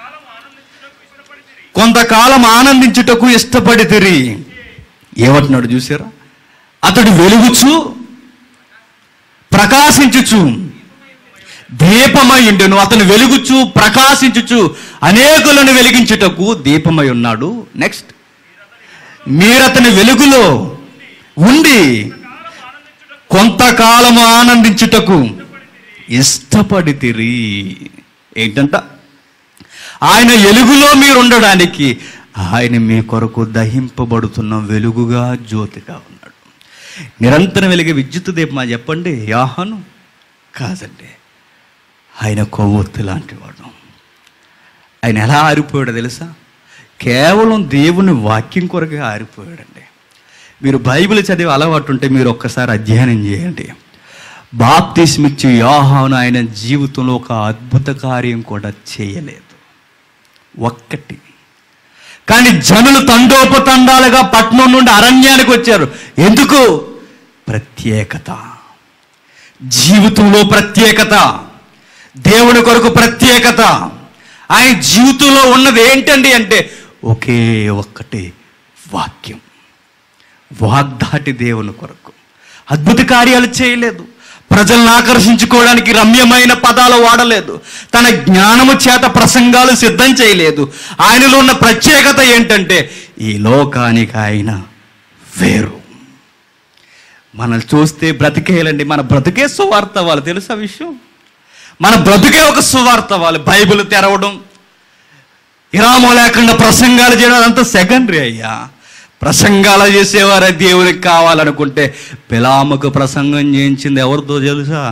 కొంతకాలం ఆనందించుటకు ఇష్టపడితిరి ఏమంటున్నాడు చూసారా అతడు వెలుగుచు ప్రకాశించుచు దీపమై ఉండెను అతను వెలుగుచు ప్రకాశించుచు అనేకులను వెలిగించుటకు దీపమై ఉన్నాడు నెక్స్ట్ మీరతని వెలుగులో ఉండి కొంతకాలము ఆనందించుటకు ఇష్టపడితిరి ఏంటంట ఆయన వెలుగులో మీరు ఉండడానికి ఆయన మీ కొరకు దహింపబడుతున్న వెలుగుగా జ్యోతిగా ఉన్నాడు నిరంతరం వెలిగే విద్యుత్ దీపమా చెప్పండి యాహను కాదండి ఆయన కొవ్వొత్తి లాంటివాడు ఆయన ఎలా ఆరిపోయాడో తెలుసా కేవలం దేవుని వాక్యం కొరకే ఆరిపోయాడండి మీరు బైబిల్ చదివే అలవాటు ఉంటే మీరు ఒక్కసారి అధ్యయనం చేయండి బాప్తిస్మిచ్చి యోహాను ఆయన జీవితంలో ఒక అద్భుత కార్యం కూడా చేయలేదు ఒక్కటి కానీ జనులు తండోపతండాలుగా పట్నం నుండి అరణ్యానికి వచ్చారు ఎందుకు ప్రత్యేకత జీవితంలో ప్రత్యేకత దేవుని కొరకు ప్రత్యేకత ఆయన జీవితంలో ఉన్నది ఏంటండి అంటే ఒకే ఒక్కటి వాక్యం వాగ్దాటి దేవుని కొరకు అద్భుత కార్యాలు చేయలేదు ప్రజలను ఆకర్షించుకోవడానికి రమ్యమైన పదాలు వాడలేదు తన జ్ఞానము చేత ప్రసంగాలు సిద్ధం చేయలేదు ఆయనలో ఉన్న ప్రత్యేకత ఏంటంటే ఈ లోకానికి ఆయన వేరు మనల్ని చూస్తే బ్రతికేయాలండి మన బ్రతికే సువార్త వాళ్ళు తెలుసా విషయం మన బ్రతికే ఒక సువార్త వాళ్ళు బైబిల్ తెరవడం విరామం లేకుండా ప్రసంగాలు చేయడం అదంతా సెకండరీ అయ్యా ప్రసంగాలు చేసేవారే దేవునికి కావాలనుకుంటే పిలామకు ప్రసంగం చేయించింది ఎవరితో తెలుసా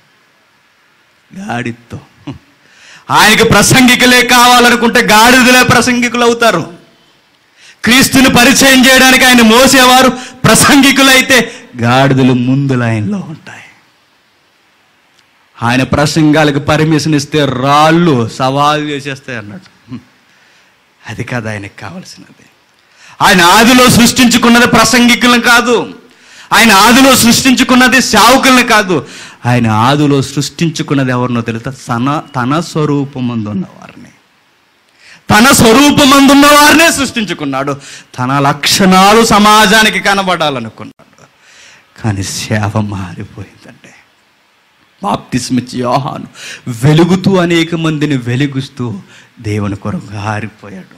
గాడితో ఆయనకి ప్రసంగికులే కావాలనుకుంటే గాడిదలే ప్రసంగికులు అవుతారు క్రీస్తుని పరిచయం చేయడానికి ఆయన మోసేవారు ప్రసంగికులైతే గాడిదలు ముందు లైన్లో ఉంటాయి ఆయన ప్రసంగాలకు పర్మిషన్ ఇస్తే రాళ్ళు సవాలు చేసేస్తాయి అన్నట్టు అది కాదు ఆయనకు కావలసినది ఆయన ఆదిలో సృష్టించుకున్నది ప్రసంగికులను కాదు ఆయన ఆదిలో సృష్టించుకున్నది సేవకులను కాదు ఆయన ఆదిలో సృష్టించుకున్నది ఎవరినో తెలుసా తన తన స్వరూపమందున్న వారిని తన స్వరూపమందున్న వారినే సృష్టించుకున్నాడు తన లక్షణాలు సమాజానికి కనబడాలనుకున్నాడు కానీ సేవ మారిపోయిందంటే బాప్తిస్మిచ్చి యోహాను వెలుగుతూ అనేక మందిని వెలుగుస్తూ దేవుని కొరకు ఆరిపోయాడు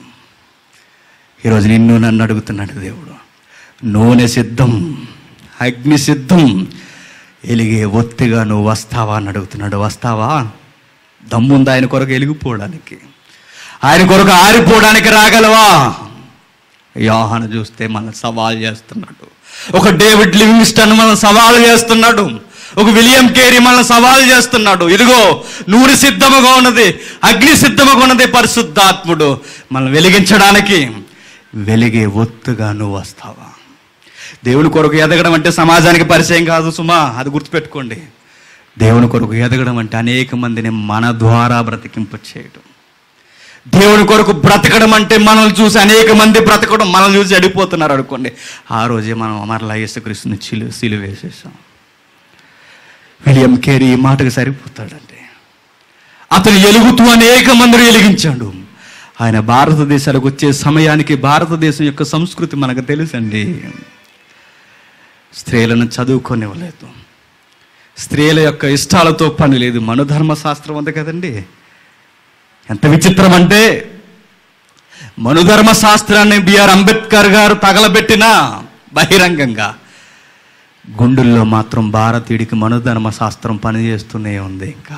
ఈరోజు నిన్ను నన్ను అడుగుతున్నాడు దేవుడు నూనె సిద్ధం అగ్ని సిద్ధం ఎలిగే ఒత్తిగా నువ్వు వస్తావా అని అడుగుతున్నాడు వస్తావా దమ్ముందా ఆయన కొరకు ఎలిగిపోవడానికి ఆయన కొరకు ఆరిపోవడానికి రాగలవా యోహాను చూస్తే మన సవాల్ చేస్తున్నాడు ఒక డేవిడ్ లివింగ్స్టన్ మనం సవాల్ చేస్తున్నాడు ఒక విలియం కేరీ మనల్ని సవాల్ చేస్తున్నాడు ఇదిగో నూనె సిద్ధముగా ఉన్నది అగ్ని సిద్ధముగా ఉన్నది పరిశుద్ధాత్ముడు మనం వెలిగించడానికి వెలిగే ఒత్తుగా నువ్వు వస్తావా దేవుని కొరకు ఎదగడం అంటే సమాజానికి పరిచయం కాదు సుమా అది గుర్తుపెట్టుకోండి దేవుని కొరకు ఎదగడం అంటే అనేక మందిని మన ద్వారా బ్రతికింప చేయడం దేవుని కొరకు బ్రతకడం అంటే మనల్ని చూసి అనేక మంది బ్రతకడం మనల్ని చూసి అడిగిపోతున్నారు అనుకోండి ఆ రోజే మనం మరలా యేసుక్రీస్తుని చిలు సిలు వేసేసాం విలియం కేరీ ఈ మాటకు సరిపోతాడండి అతను ఎలుగుతూ అనేక మందిని వెలిగించాడు ఆయన భారతదేశానికి వచ్చే సమయానికి భారతదేశం యొక్క సంస్కృతి మనకు తెలుసండి స్త్రీలను చదువుకోనివ్వలేదు స్త్రీల యొక్క ఇష్టాలతో పని లేదు మనుధర్మశాస్త్రం ఉంది కదండి ఎంత విచిత్రం అంటే మనుధర్మ శాస్త్రాన్ని బిఆర్ అంబేద్కర్ గారు తగలబెట్టిన బహిరంగంగా గుండెల్లో మాత్రం భారతీయుడికి మనుధర్మ శాస్త్రం పనిచేస్తూనే ఉంది ఇంకా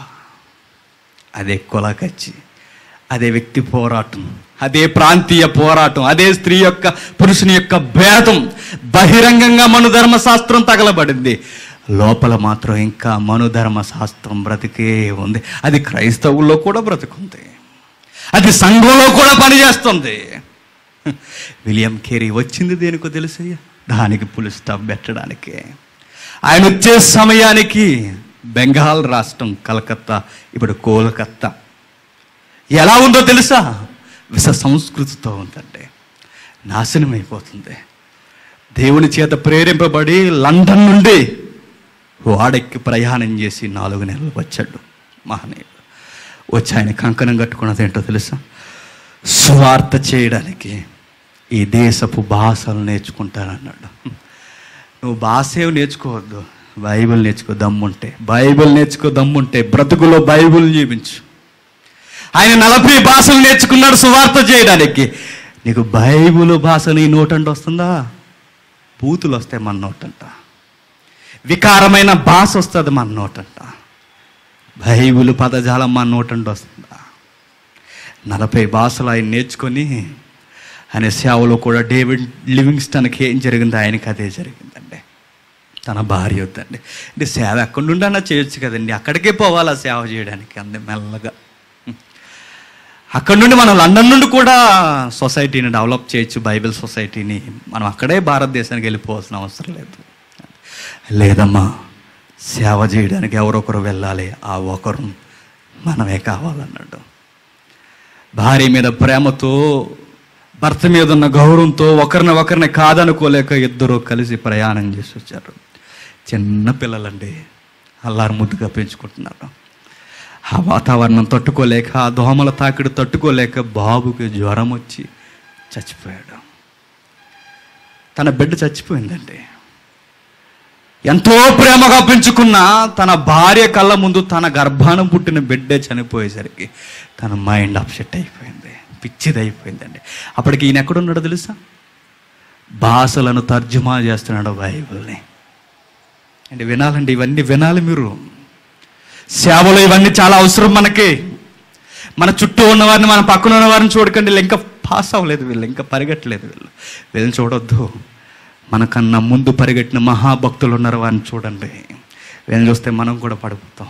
అదే కులకచ్చి అదే వ్యక్తి పోరాటం అదే ప్రాంతీయ పోరాటం అదే స్త్రీ యొక్క పురుషుని యొక్క భేదం బహిరంగంగా మనుధర్మ శాస్త్రం తగలబడింది లోపల మాత్రం ఇంకా మనుధర్మ శాస్త్రం బ్రతికే ఉంది అది క్రైస్తవుల్లో కూడా బ్రతుకుంది అది సంఘంలో కూడా పనిచేస్తుంది విలియం కేరీ వచ్చింది దేనికో తెలుసయ్యా దానికి పులి స్టాప్ పెట్టడానికి ఆయన వచ్చే సమయానికి బెంగాల్ రాష్ట్రం కలకత్తా ఇప్పుడు కోల్కత్తా ఎలా ఉందో తెలుసా విష సంస్కృతితో ఉందండి నాశనం అయిపోతుంది దేవుని చేత ప్రేరేంపబడి లండన్ నుండి వాడెక్కి ప్రయాణం చేసి నాలుగు నెలలు వచ్చాడు మహనీయుడు వచ్చి ఆయన కంకణం కట్టుకున్నది ఏంటో తెలుసా స్వార్థ చేయడానికి ఈ దేశపు భాషలు నేర్చుకుంటానన్నాడు నువ్వు భాష ఏమి నేర్చుకోవద్దు బైబిల్ నేర్చుకో దమ్ముంటే బైబిల్ నేర్చుకో దమ్ముంటే బ్రతుకులో బైబిల్ జీవించు ఆయన నలభై భాషలు నేర్చుకున్నాడు సువార్త చేయడానికి నీకు బైబిల్ భాష నీ నోటంట వస్తుందా బూతులు వస్తాయి మన నోటంట వికారమైన భాష వస్తుంది మన నోటంట బైబిల్ పదజాలం మన నోటంట వస్తుందా నలభై భాషలు ఆయన నేర్చుకొని ఆయన సేవలో కూడా డేవిడ్ లివింగ్స్టన్కి ఏం జరిగిందో ఆయనకి అదే జరిగిందండి తన భార్య వద్దండి అంటే సేవ ఎక్కడి నుండి అన్నా చేయొచ్చు కదండి అక్కడికే పోవాలి ఆ సేవ చేయడానికి అందే మెల్లగా అక్కడ నుండి మనం లండన్ నుండి కూడా సొసైటీని డెవలప్ చేయొచ్చు బైబిల్ సొసైటీని మనం అక్కడే భారతదేశానికి వెళ్ళిపోవాల్సిన అవసరం లేదు లేదమ్మా సేవ చేయడానికి ఎవరొకరు వెళ్ళాలి ఆ ఒకరు మనమే కావాలన్నాడు భార్య మీద ప్రేమతో భర్త మీద ఉన్న గౌరవంతో ఒకరిని ఒకరిని కాదనుకోలేక ఇద్దరు కలిసి ప్రయాణం చేసి వచ్చారు చిన్న పిల్లలండి అల్లారు ముద్దుగా పెంచుకుంటున్నారు ఆ వాతావరణం తట్టుకోలేక ఆ దోమల తాకిడి తట్టుకోలేక బాబుకి జ్వరం వచ్చి చచ్చిపోయాడు తన బిడ్డ చచ్చిపోయిందండి ఎంతో ప్రేమగా పెంచుకున్న తన భార్య కళ్ళ ముందు తన గర్భాన పుట్టిన బిడ్డే చనిపోయేసరికి తన మైండ్ అప్సెట్ అయిపోయింది పిచ్చిది అయిపోయిందండి అప్పటికి ఈయన ఎక్కడున్నాడో తెలుసా భాషలను తర్జుమా చేస్తున్నాడు బైబిల్ని అంటే వినాలండి ఇవన్నీ వినాలి మీరు సేవలో ఇవన్నీ చాలా అవసరం మనకి మన చుట్టూ ఉన్న వారిని మన పక్కన ఉన్న వారిని చూడకండి వీళ్ళు ఇంకా పాస్ అవ్వలేదు వీళ్ళు ఇంకా పరిగెట్టలేదు వీళ్ళు వీళ్ళని చూడొద్దు మనకన్నా ముందు పరిగెట్టిన మహాభక్తులు ఉన్నారు వారిని చూడండి వీళ్ళని చూస్తే మనం కూడా పడిపోతాం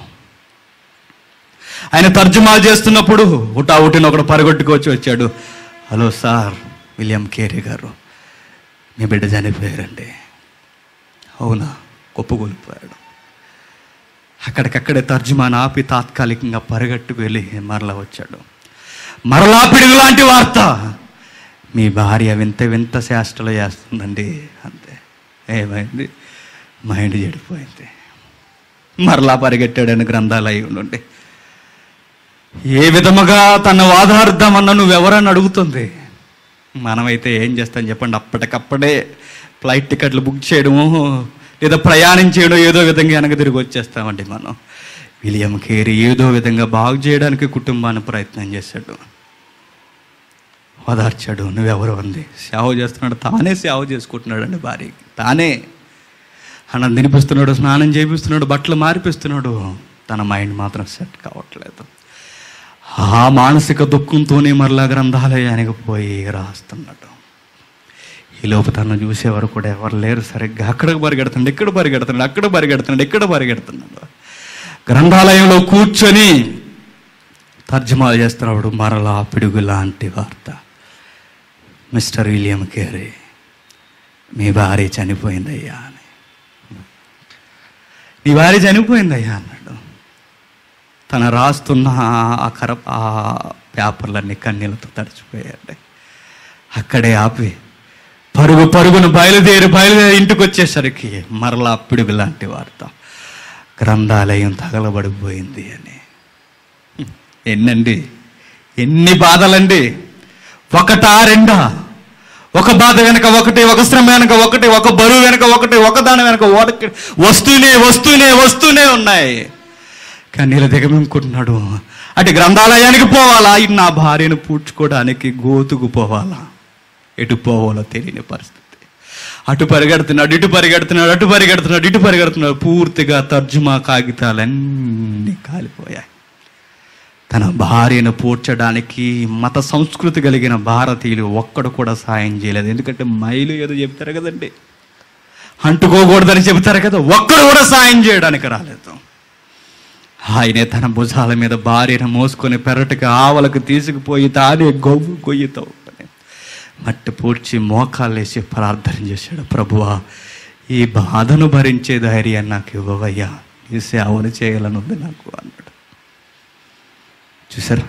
ఆయన తర్జుమా చేస్తున్నప్పుడు ఉటా ఉటిన ఒకడు పరిగెట్టుకొచ్చి వచ్చాడు హలో సార్ విలియం కేరీ గారు మీ బిడ్డ చనిపోయారండి అవునా కుప్పకూలిపోయాడు అక్కడికక్కడే తర్జుమాన్ ఆపి తాత్కాలికంగా పరిగెట్టుకు వెళ్ళి మరలా వచ్చాడు మరలా పిడుగు లాంటి వార్త మీ భార్య వింత వింత చేష్టలు చేస్తుందండి అంతే ఏమైంది మైండ్ చెడిపోయింది మరలా పరిగెట్టాడని గ్రంథాలు అయి ఉండండి ఏ విధముగా తన వాదార్థమన్న నువ్వెవరని అడుగుతుంది మనమైతే ఏం చేస్తాం చెప్పండి అప్పటికప్పుడే ఫ్లైట్ టికెట్లు బుక్ చేయడము లేదా ప్రయాణం చేయడం ఏదో విధంగా వెనక తిరిగి వచ్చేస్తామండి మనం విలియం కేరీ ఏదో విధంగా బాగు చేయడానికి కుటుంబాన్ని ప్రయత్నం చేశాడు ఓదార్చాడు నువ్వెవరు ఉంది సేవ చేస్తున్నాడు తానే సేవ చేసుకుంటున్నాడు అండి భార్యకి తానే అన్నం తినిపిస్తున్నాడు స్నానం చేపిస్తున్నాడు బట్టలు మారిపిస్తున్నాడు తన మైండ్ మాత్రం సెట్ కావట్లేదు ఆ మానసిక దుఃఖంతోనే మరలా గ్రంథాలయానికి పోయి రాస్తున్నాడు ఈ లోపు తను చూసేవారు కూడా ఎవరు లేరు సరిగ్గా అక్కడికి పరిగెడుతున్నాడు ఇక్కడ పరిగెడుతున్నాడు అక్కడ పరిగెడుతున్నాడు ఇక్కడ పరిగెడుతున్నాడు గ్రంథాలయంలో కూర్చొని తర్జమా చేస్తున్నప్పుడు మరలా పిడుగు లాంటి వార్త మిస్టర్ విలియం కేరీ మీ భార్య చనిపోయిందయ్యా అని నీ భార్య చనిపోయిందయ్యా అన్నాడు తన రాస్తున్న ఆ కర ఆ పేపర్లన్నీ కన్నీళ్ళతో తడిచిపోయాడు అక్కడే ఆపి పరుగు పరుగును బయలుదేరి బయలుదేరి ఇంటికి వచ్చేసరికి మరలా పిడుగు లాంటి వార్త గ్రంథాలయం తగలబడిపోయింది అని ఎన్నండి ఎన్ని బాధలండి ఒకటా రెండా ఒక బాధ వెనక ఒకటి ఒక శ్రమ వెనక ఒకటి ఒక బరువు వెనక ఒకటి ఒక దాని వెనక ఒకటి వస్తూనే వస్తూనే వస్తూనే ఉన్నాయి కన్నీళ్ళ దిగమింకుంటున్నాడు అటు గ్రంథాలయానికి పోవాలా ఇటు నా భార్యను పూడ్చుకోవడానికి గోతుకు పోవాలా ఎటు పోవాలో తెలియని పరిస్థితి అటు పరిగెడుతున్నాడు ఇటు పరిగెడుతున్నాడు అటు పరిగెడుతున్నాడు ఇటు పరిగెడుతున్నాడు పూర్తిగా తర్జుమా కాగితాలన్నీ కాలిపోయాయి తన భార్యను పూడ్చడానికి మత సంస్కృతి కలిగిన భారతీయులు ఒక్కడు కూడా సాయం చేయలేదు ఎందుకంటే మైలు ఏదో చెప్తారు కదండి అంటుకోకూడదని చెబుతారు కదా ఒక్కడు కూడా సాయం చేయడానికి రాలేదు ఆయనే తన భుజాల మీద భార్యను మోసుకొని పెరటికి ఆవలకు తీసుకుపోయి తానే గొవ్వు కొయ్యితో మట్టి పూడ్చి మోకాళ్ళేసి ప్రార్థన చేశాడు ప్రభువా ఈ బాధను భరించే ధైర్యాన్ని నాకు ఇవ్వవయ్యా ఈ సేవను చేయాలని ఉంది నాకు అన్నాడు చూసారా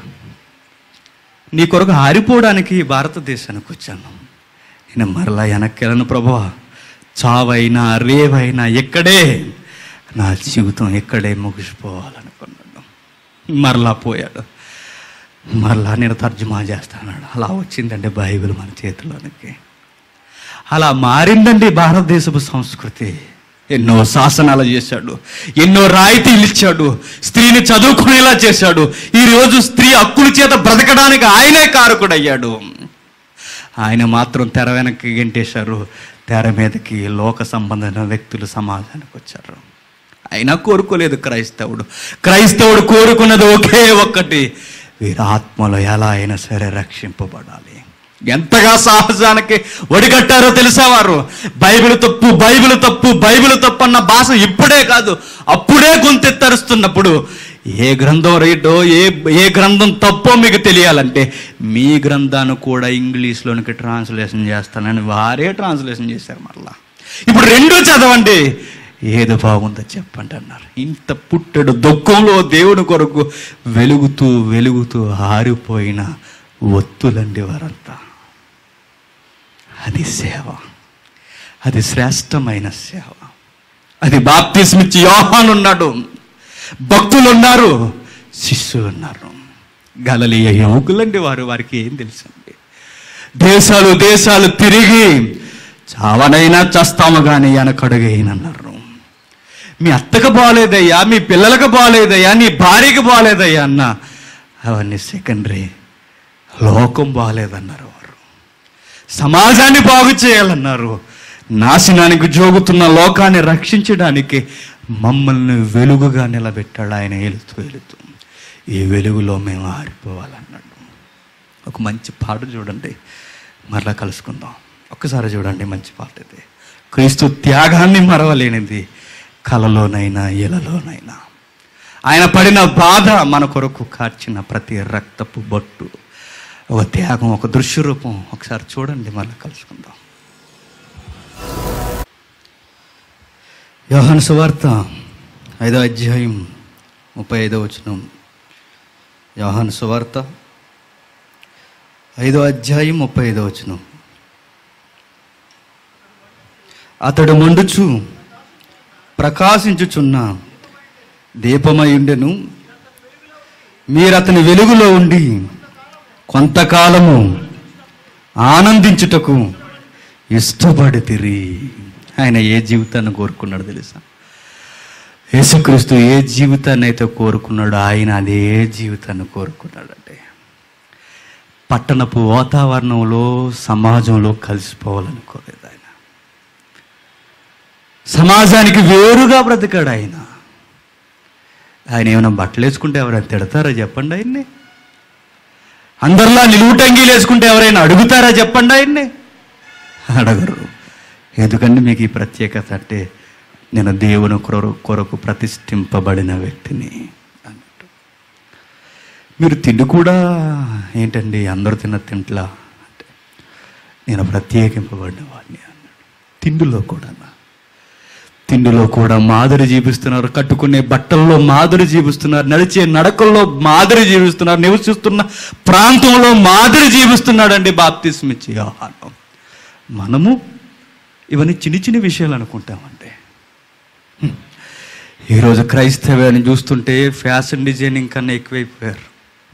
నీ కొరకు ఆరిపోవడానికి భారతదేశానికి వచ్చాను నేను మరలా వెనక్కి వెళ్ళను ప్రభువా చావైనా రేవైనా ఎక్కడే నా జీవితం ఎక్కడే ముగిసిపోవాలనుకున్నాడు మరలా పోయాడు మరలా నేను తర్జుమా చేస్తాడు అలా వచ్చిందండి బైబిల్ మన చేతిలోనికి అలా మారిందండి భారతదేశపు సంస్కృతి ఎన్నో శాసనాలు చేశాడు ఎన్నో రాయితీలు ఇచ్చాడు స్త్రీని చదువుకునేలా చేశాడు ఈ రోజు స్త్రీ హక్కుల చేత బ్రతకడానికి ఆయనే కారకుడయ్యాడు ఆయన మాత్రం తెర వెనక్కి గెంటేశారు తెర మీదకి లోక సంబంధమైన వ్యక్తులు సమాజానికి వచ్చారు అయినా కోరుకోలేదు క్రైస్తవుడు క్రైస్తవుడు కోరుకున్నది ఒకే ఒక్కటి వీరి ఆత్మలో ఎలా అయినా సరే రక్షింపబడాలి ఎంతగా సాహసానికి ఒడిగట్టారో తెలుసా వారు బైబిల్ తప్పు బైబిల్ తప్పు బైబిల్ తప్పు అన్న భాష ఇప్పుడే కాదు అప్పుడే గొంతెత్తరుస్తున్నప్పుడు ఏ గ్రంథం రైటో ఏ ఏ గ్రంథం తప్పో మీకు తెలియాలంటే మీ గ్రంథాన్ని కూడా ఇంగ్లీష్లోనికి ట్రాన్స్లేషన్ చేస్తానని వారే ట్రాన్స్లేషన్ చేశారు మరలా ఇప్పుడు రెండూ చదవండి ఏది బాగుందో చెప్పండి అన్నారు ఇంత పుట్టెడు దుఃఖంలో దేవుని కొరకు వెలుగుతూ వెలుగుతూ ఆరిపోయిన ఒత్తులండి వారంతా అది సేవ అది శ్రేష్టమైన సేవ అది బాప్తిస్మిచ్చి యోహాన్ ఉన్నాడు భక్తులు ఉన్నారు శిష్యులు ఉన్నారు గలలీయ యువకులండి వారు వారికి ఏం తెలుసండి దేశాలు దేశాలు తిరిగి చావనైనా చస్తాము కానీ వెనకడుగైనన్నారు మీ అత్తకు బాగాలేదయ్యా మీ పిల్లలకు బాగాలేదయ్యా నీ భార్యకి బాగాలేదయ్యా అన్న అవన్నీ సెకండరీ లోకం బాగాలేదన్నారు వారు సమాజాన్ని బాగు చేయాలన్నారు నాశనానికి జోగుతున్న లోకాన్ని రక్షించడానికి మమ్మల్ని వెలుగుగా నిలబెట్టాడు ఆయన వెళుతూ వెళుతూ ఈ వెలుగులో మేము ఆరిపోవాలన్నాడు ఒక మంచి పాట చూడండి మరలా కలుసుకుందాం ఒక్కసారి చూడండి మంచి పాట ఇది క్రీస్తు త్యాగాన్ని మరవలేనిది కలలోనైనా ఇలలోనైనా ఆయన పడిన బాధ మన కొరకు కార్చిన ప్రతి రక్తపు బొట్టు ఒక త్యాగం ఒక దృశ్య రూపం ఒకసారి చూడండి మళ్ళీ కలుసుకుందాం యోహాను సువార్త ఐదో అధ్యాయం ముప్పై ఐదో వచనం యోహాను సువార్త ఐదో అధ్యాయం ముప్పై ఐదో వచనం అతడు మండుచు ప్రకాశించుచున్న దీపమయుండెను మీరు అతని వెలుగులో ఉండి కొంతకాలము ఆనందించుటకు ఇష్టపడితిరి ఆయన ఏ జీవితాన్ని కోరుకున్నాడు తెలుసా యేసుక్రీస్తు ఏ జీవితాన్ని అయితే కోరుకున్నాడో ఆయన అదే జీవితాన్ని కోరుకున్నాడంటే పట్టణపు వాతావరణంలో సమాజంలో కలిసిపోవాలనుకోలేదు ఆయన సమాజానికి వేరుగా బ్రతికాడు ఆయన ఆయన ఏమైనా బట్టలు వేసుకుంటే ఎవరైనా తిడతారా చెప్పండి ఆయన్ని అందరిలా నిలువుటంగీలు వేసుకుంటే ఎవరైనా అడుగుతారా చెప్పండి ఆయన్ని అడగరు ఎందుకంటే మీకు ఈ ప్రత్యేకత అంటే నేను దేవుని కొర కొరకు ప్రతిష్ఠింపబడిన వ్యక్తిని అన్నట్టు మీరు తిండి కూడా ఏంటండి అందరూ తిన్న తింట్లా అంటే నేను ప్రత్యేకింపబడిన వాడిని అన్నాడు తిండిలో కూడా తిండిలో కూడా మాదిరి జీవిస్తున్నారు కట్టుకునే బట్టల్లో మాదిరి జీవిస్తున్నారు నడిచే నడకల్లో మాదిరి జీవిస్తున్నారు నివసిస్తున్న ప్రాంతంలో మాదిరి జీవిస్తున్నాడండి బాప్తిస్మిచ్చి యోహాను మనము ఇవన్నీ చిన్ని చిన్ని విషయాలు అనుకుంటామండి హ్మ్. ఈరోజు క్రైస్తవ్యాన్ని చూస్తుంటే ఫ్యాషన్ డిజైనింగ్ కన్నా ఎక్కువైపోయారు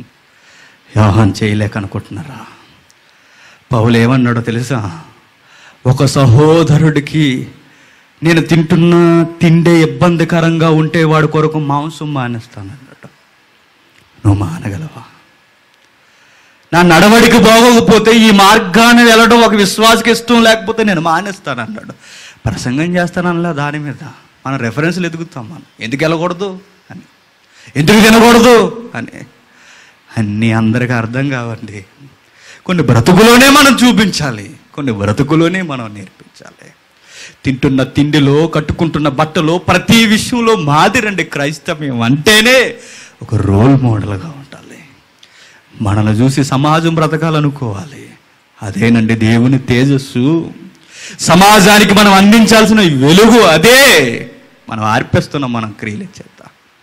యోహాన్ చేయలేక అనుకుంటున్నారా పౌలు ఏమన్నాడో తెలుసా ఒక సహోదరుడికి నేను తింటున్న తిండే ఇబ్బందికరంగా ఉంటే వాడి కొరకు మాంసం మానేస్తానన్నాడు నువ్వు మానగలవా నా నడవడికి బాగోకపోతే ఈ మార్గాన్ని వెళ్ళడం ఒక విశ్వాసకి ఇష్టం లేకపోతే నేను మానేస్తానన్నాడు ప్రసంగం చేస్తానన్నా దాని మీద మనం రెఫరెన్స్లు ఎదుగుతాం మనం ఎందుకు వెళ్ళకూడదు అని ఎందుకు తినకూడదు అని అన్నీ అందరికీ అర్థం కావండి కొన్ని బ్రతుకులోనే మనం చూపించాలి కొన్ని బ్రతుకులోనే మనం నేర్పించాలి తింటున్న తిండిలో కట్టుకుంటున్న బట్టలో ప్రతి విషయంలో మాదిరండి క్రైస్తవ్యం అంటేనే ఒక రోల్ మోడల్గా ఉండాలి మనల్ని చూసి సమాజం బ్రతకాలనుకోవాలి అదేనండి దేవుని తేజస్సు సమాజానికి మనం అందించాల్సిన వెలుగు అదే మనం ఆర్పిస్తున్నాం మనం క్రియలు చేత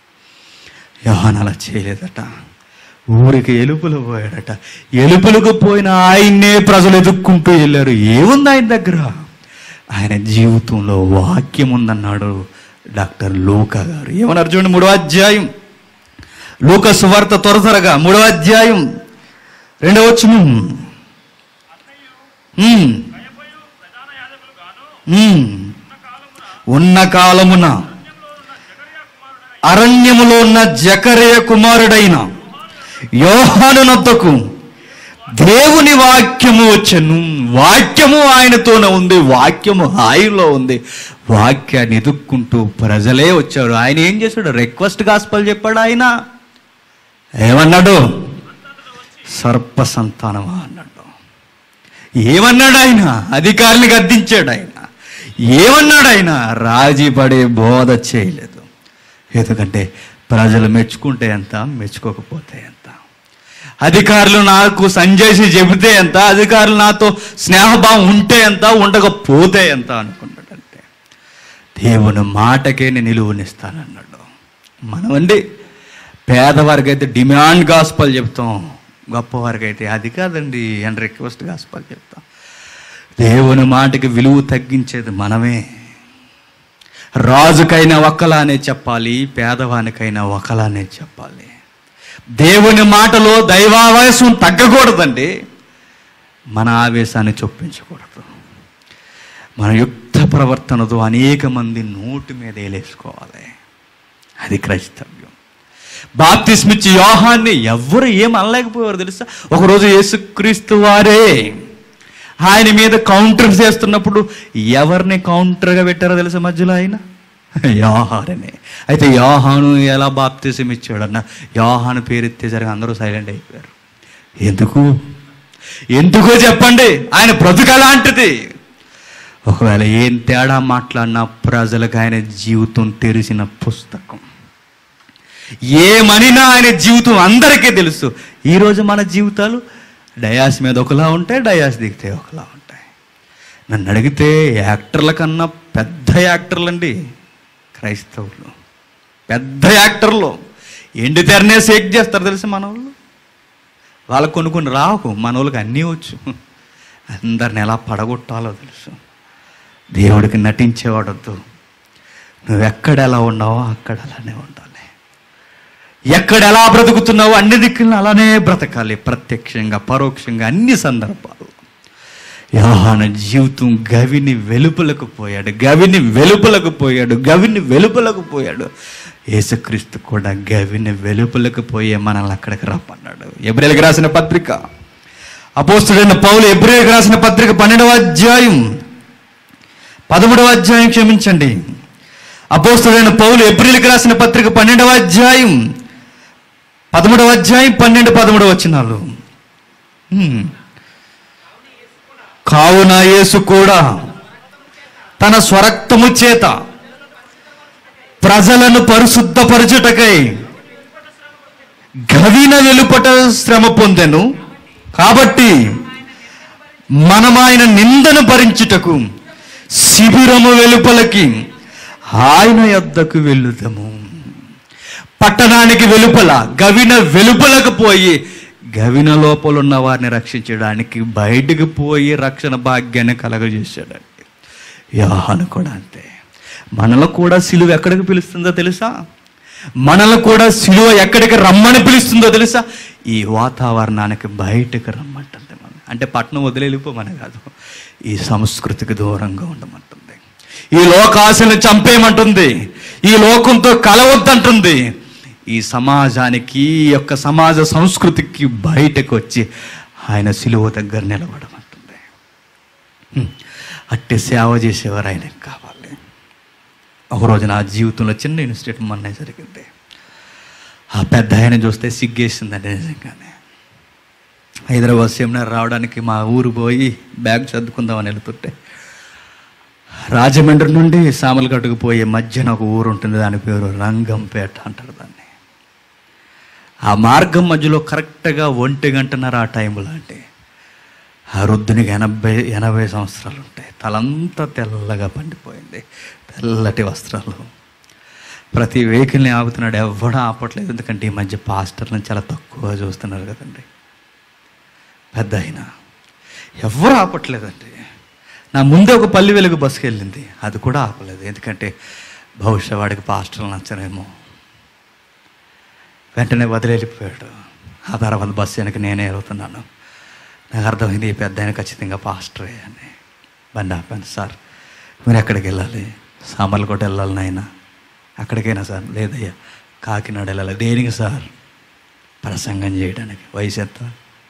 యోహాన్ అలా చేయలేదట ఊరికి ఎలుపులు పోయాడట ఎలుపులకు పోయిన ఆయన్నే ప్రజలు ఎదుక్కుంటూ వెళ్ళారు ఏముంది ఆయన దగ్గర ఆయన జీవితంలో వాక్యం ఉందన్నాడు డాక్టర్ లూకా గారు ఏమన్నారు చూడండి మూడో అధ్యాయం లూక సువార్త త్వర త్వరగా మూడో అధ్యాయం రెండవ వచ్చును ఉన్న కాలమున అరణ్యములో ఉన్న జకరయ కుమారుడైన యోహాను నొద్దకు దేవుని వాక్యము వచ్చను వాక్యము ఆయనతోనే ఉంది వాక్యము ఆయనలో ఉంది వాక్యాన్ని ఎదుక్కుంటూ ప్రజలే వచ్చారు ఆయన ఏం చేశాడు రిక్వెస్ట్ గాస్పల్ చెప్పాడు ఆయన ఏమన్నాడు సర్ప సంతానమా అన్నాడు ఏమన్నాడు ఆయన అధికారులు గద్దించాడు ఆయన ఏమన్నాడు ఆయన రాజీ పడే బోధ చేయలేదు ఎందుకంటే ప్రజలు మెచ్చుకుంటే ఎంత మెచ్చుకోకపోతే ఎంత అధికారులు నాకు సంజేసి చెబితే ఎంత అధికారులు నాతో స్నేహభావం ఉంటే ఎంత ఉండకపోతే ఎంత అనుకున్నాడంటే దేవుని మాటకే నేను నిలువనిస్తానన్నాడు మనమండి పేదవారికి అయితే డిమాండ్ గాస్పల్ చెప్తాం గొప్పవారికి అయితే అది కాదండి అని రిక్వెస్ట్ గాస్పల్ చెప్తాం దేవుని మాటకి విలువ తగ్గించేది మనమే రాజుకైనా ఒకలానే చెప్పాలి పేదవానికైనా ఒకలానే చెప్పాలి దేవుని మాటలో దైవావేశం తగ్గకూడదండి మన ఆవేశాన్ని చొప్పించకూడదు మన యుక్త ప్రవర్తనతో అనేక మంది నోటి మీద వేలేసుకోవాలి అది క్రైస్తవ్యం బాప్తిస్మిచ్చి యోహాన్ని ఎవ్వరు ఏం అనలేకపోయారు తెలుసా ఒకరోజు యేసుక్రీస్తు వారే ఆయన మీద కౌంటర్ చేస్తున్నప్పుడు ఎవరిని కౌంటర్గా పెట్టారో తెలుసా మధ్యలో ఆయన యోహారనే అయితే యోహాను ఎలా బాప్తిసం ఇచ్చాడన్న యోహాను పేరు ఎత్తేసరికి అందరూ సైలెంట్ అయిపోయారు ఎందుకు ఎందుకో చెప్పండి ఆయన బ్రతుకు అలాంటిది ఒకవేళ ఏం తేడా మాట్లాడినా ప్రజలకు ఆయన జీవితం తెరిచిన పుస్తకం ఏమనినా ఆయన జీవితం అందరికీ తెలుసు ఈరోజు మన జీవితాలు డయాస్ మీద ఒకలా ఉంటాయి డయాస్ దిగితే ఒకలా ఉంటాయి నన్ను అడిగితే యాక్టర్ల కన్నా పెద్ద యాక్టర్లు అండి క్రైస్తవులు పెద్ద యాక్టర్లు ఎండి తెరనే షేక్ చేస్తారు తెలుసు మన వాళ్ళు వాళ్ళకు కొన్ని కొన్ని రావు మన వాళ్ళకి అన్నీ వచ్చు అందరిని ఎలా పడగొట్టాలో తెలుసు దేవుడికి నటించేవాడొద్దు నువ్వు ఎక్కడ ఎలా ఉన్నావో అక్కడ అలానే ఉండాలి ఎక్కడ ఎలా బ్రతుకుతున్నావో అన్ని దిక్కులను అలానే బ్రతకాలి ప్రత్యక్షంగా పరోక్షంగా అన్ని సందర్భాలు యోహాన జీవితం గవిని వెలుపలకు పోయాడు గవిని వెలుపలకు పోయాడు గవిని వెలుపలకు పోయాడు యేసుక్రీస్తు కూడా గవిని వెలుపలకు పోయే మనల్ని అక్కడికి రమ్మన్నాడు ఎబ్రిల్కి రాసిన పత్రిక అపోస్తుడైన పౌలు ఎబ్రిల్కి రాసిన పత్రిక పన్నెండవ అధ్యాయం పదమూడవ అధ్యాయం క్షమించండి అపోస్తుడైన పౌలు ఎబ్రిల్కి రాసిన పత్రిక పన్నెండవ అధ్యాయం పదమూడవ అధ్యాయం పన్నెండు పదమూడవ వచనాలు హ్మ్. కావున యేసు కూడా తన స్వరక్తము చేత ప్రజలను పరిశుద్ధపరచుటకై గవిన వెలుపట శ్రమ పొందెను కాబట్టి మనం ఆయన నిందను భరించుటకు శిబిరము వెలుపలకి ఆయన యొద్దకు వెళ్ళుదము పట్టణానికి వెలుపల గవిన వెలుపలకు పోయి గవిన లోపల ఉన్న వారిని రక్షించడానికి బయటికి పోయి రక్షణ భాగ్యాన్ని కలగజేశాడండి యోహాను కూడా అంతే మనలో కూడా సిలువ ఎక్కడికి పిలుస్తుందో తెలుసా మనలో కూడా సిలువ ఎక్కడికి రమ్మని పిలుస్తుందో తెలుసా ఈ వాతావరణానికి బయటకు రమ్మంటుంది మనం అంటే పట్టణం వదిలి వెళ్ళిపోమని కాదు ఈ సంస్కృతికి దూరంగా ఉండమంటుంది ఈ లోకాశను చంపేయమంటుంది ఈ లోకంతో కలవద్దంటుంది ఈ సమాజానికి ఈ యొక్క సమాజ సంస్కృతికి బయటకు వచ్చి ఆయన సిలువ దగ్గర నిలబడమంటుంది హ్మ్. అట్టి సేవ చేసేవారు ఆయనకు కావాలి ఒకరోజు నా జీవితంలో చిన్న ఇన్సిడెంట్ మొన్న జరిగింది ఆ పెద్ద ఆయన చూస్తే సిగ్గేసిందండి నిజంగానే హైదరాబాద్ సెమినార్ రావడానికి మా ఊరు పోయి బ్యాగ్ చదువుకుందామని వెళ్తుంటే రాజమండ్రి నుండి సామలగట్టుకు పోయే మధ్యన ఒక ఊరు ఉంటుంది దాని పేరు రంగంపేట అంటారు దాన్ని ఆ మార్గం మధ్యలో కరెక్ట్గా ఒంటి గంటన్నర ఆ టైంలో అంటే ఆ వృద్ధునికి ఎనభై ఎనభై సంవత్సరాలు ఉంటాయి తలంతా తెల్లగా పండిపోయింది తెల్లటి వస్త్రాలు ప్రతి వెహికల్ని ఆగుతున్నాడు ఎవడూ ఆపట్లేదు ఎందుకంటే ఈ మధ్య పాస్టర్లను చాలా తక్కువ చూస్తున్నారు కదండి పెద్ద అయినా ఎవరు ఆపట్లేదండి నా ముందే ఒక పల్లి వెలుగు బస్సుకి వెళ్ళింది అది కూడా ఆపలేదు ఎందుకంటే బహుశా వాడికి పాస్టర్లు నచ్చరేమో వెంటనే వదిలేళ్ళిపోయాడు ఆ తర్వాత బస్సు వెనక నేనే వెళ్తున్నాను నాకు అర్థమైంది ఈ పెద్ద ఆయన ఖచ్చితంగా పాస్టరే అని బండి ఆపాను సార్ మీరు ఎక్కడికి వెళ్ళాలి సామర్లకోట వెళ్ళాలి నాయన అక్కడికైనా సార్ లేదయ్యా కాకినాడ వెళ్ళాలి దేనికి సార్ ప్రసంగం చేయడానికి వయసు ఎంత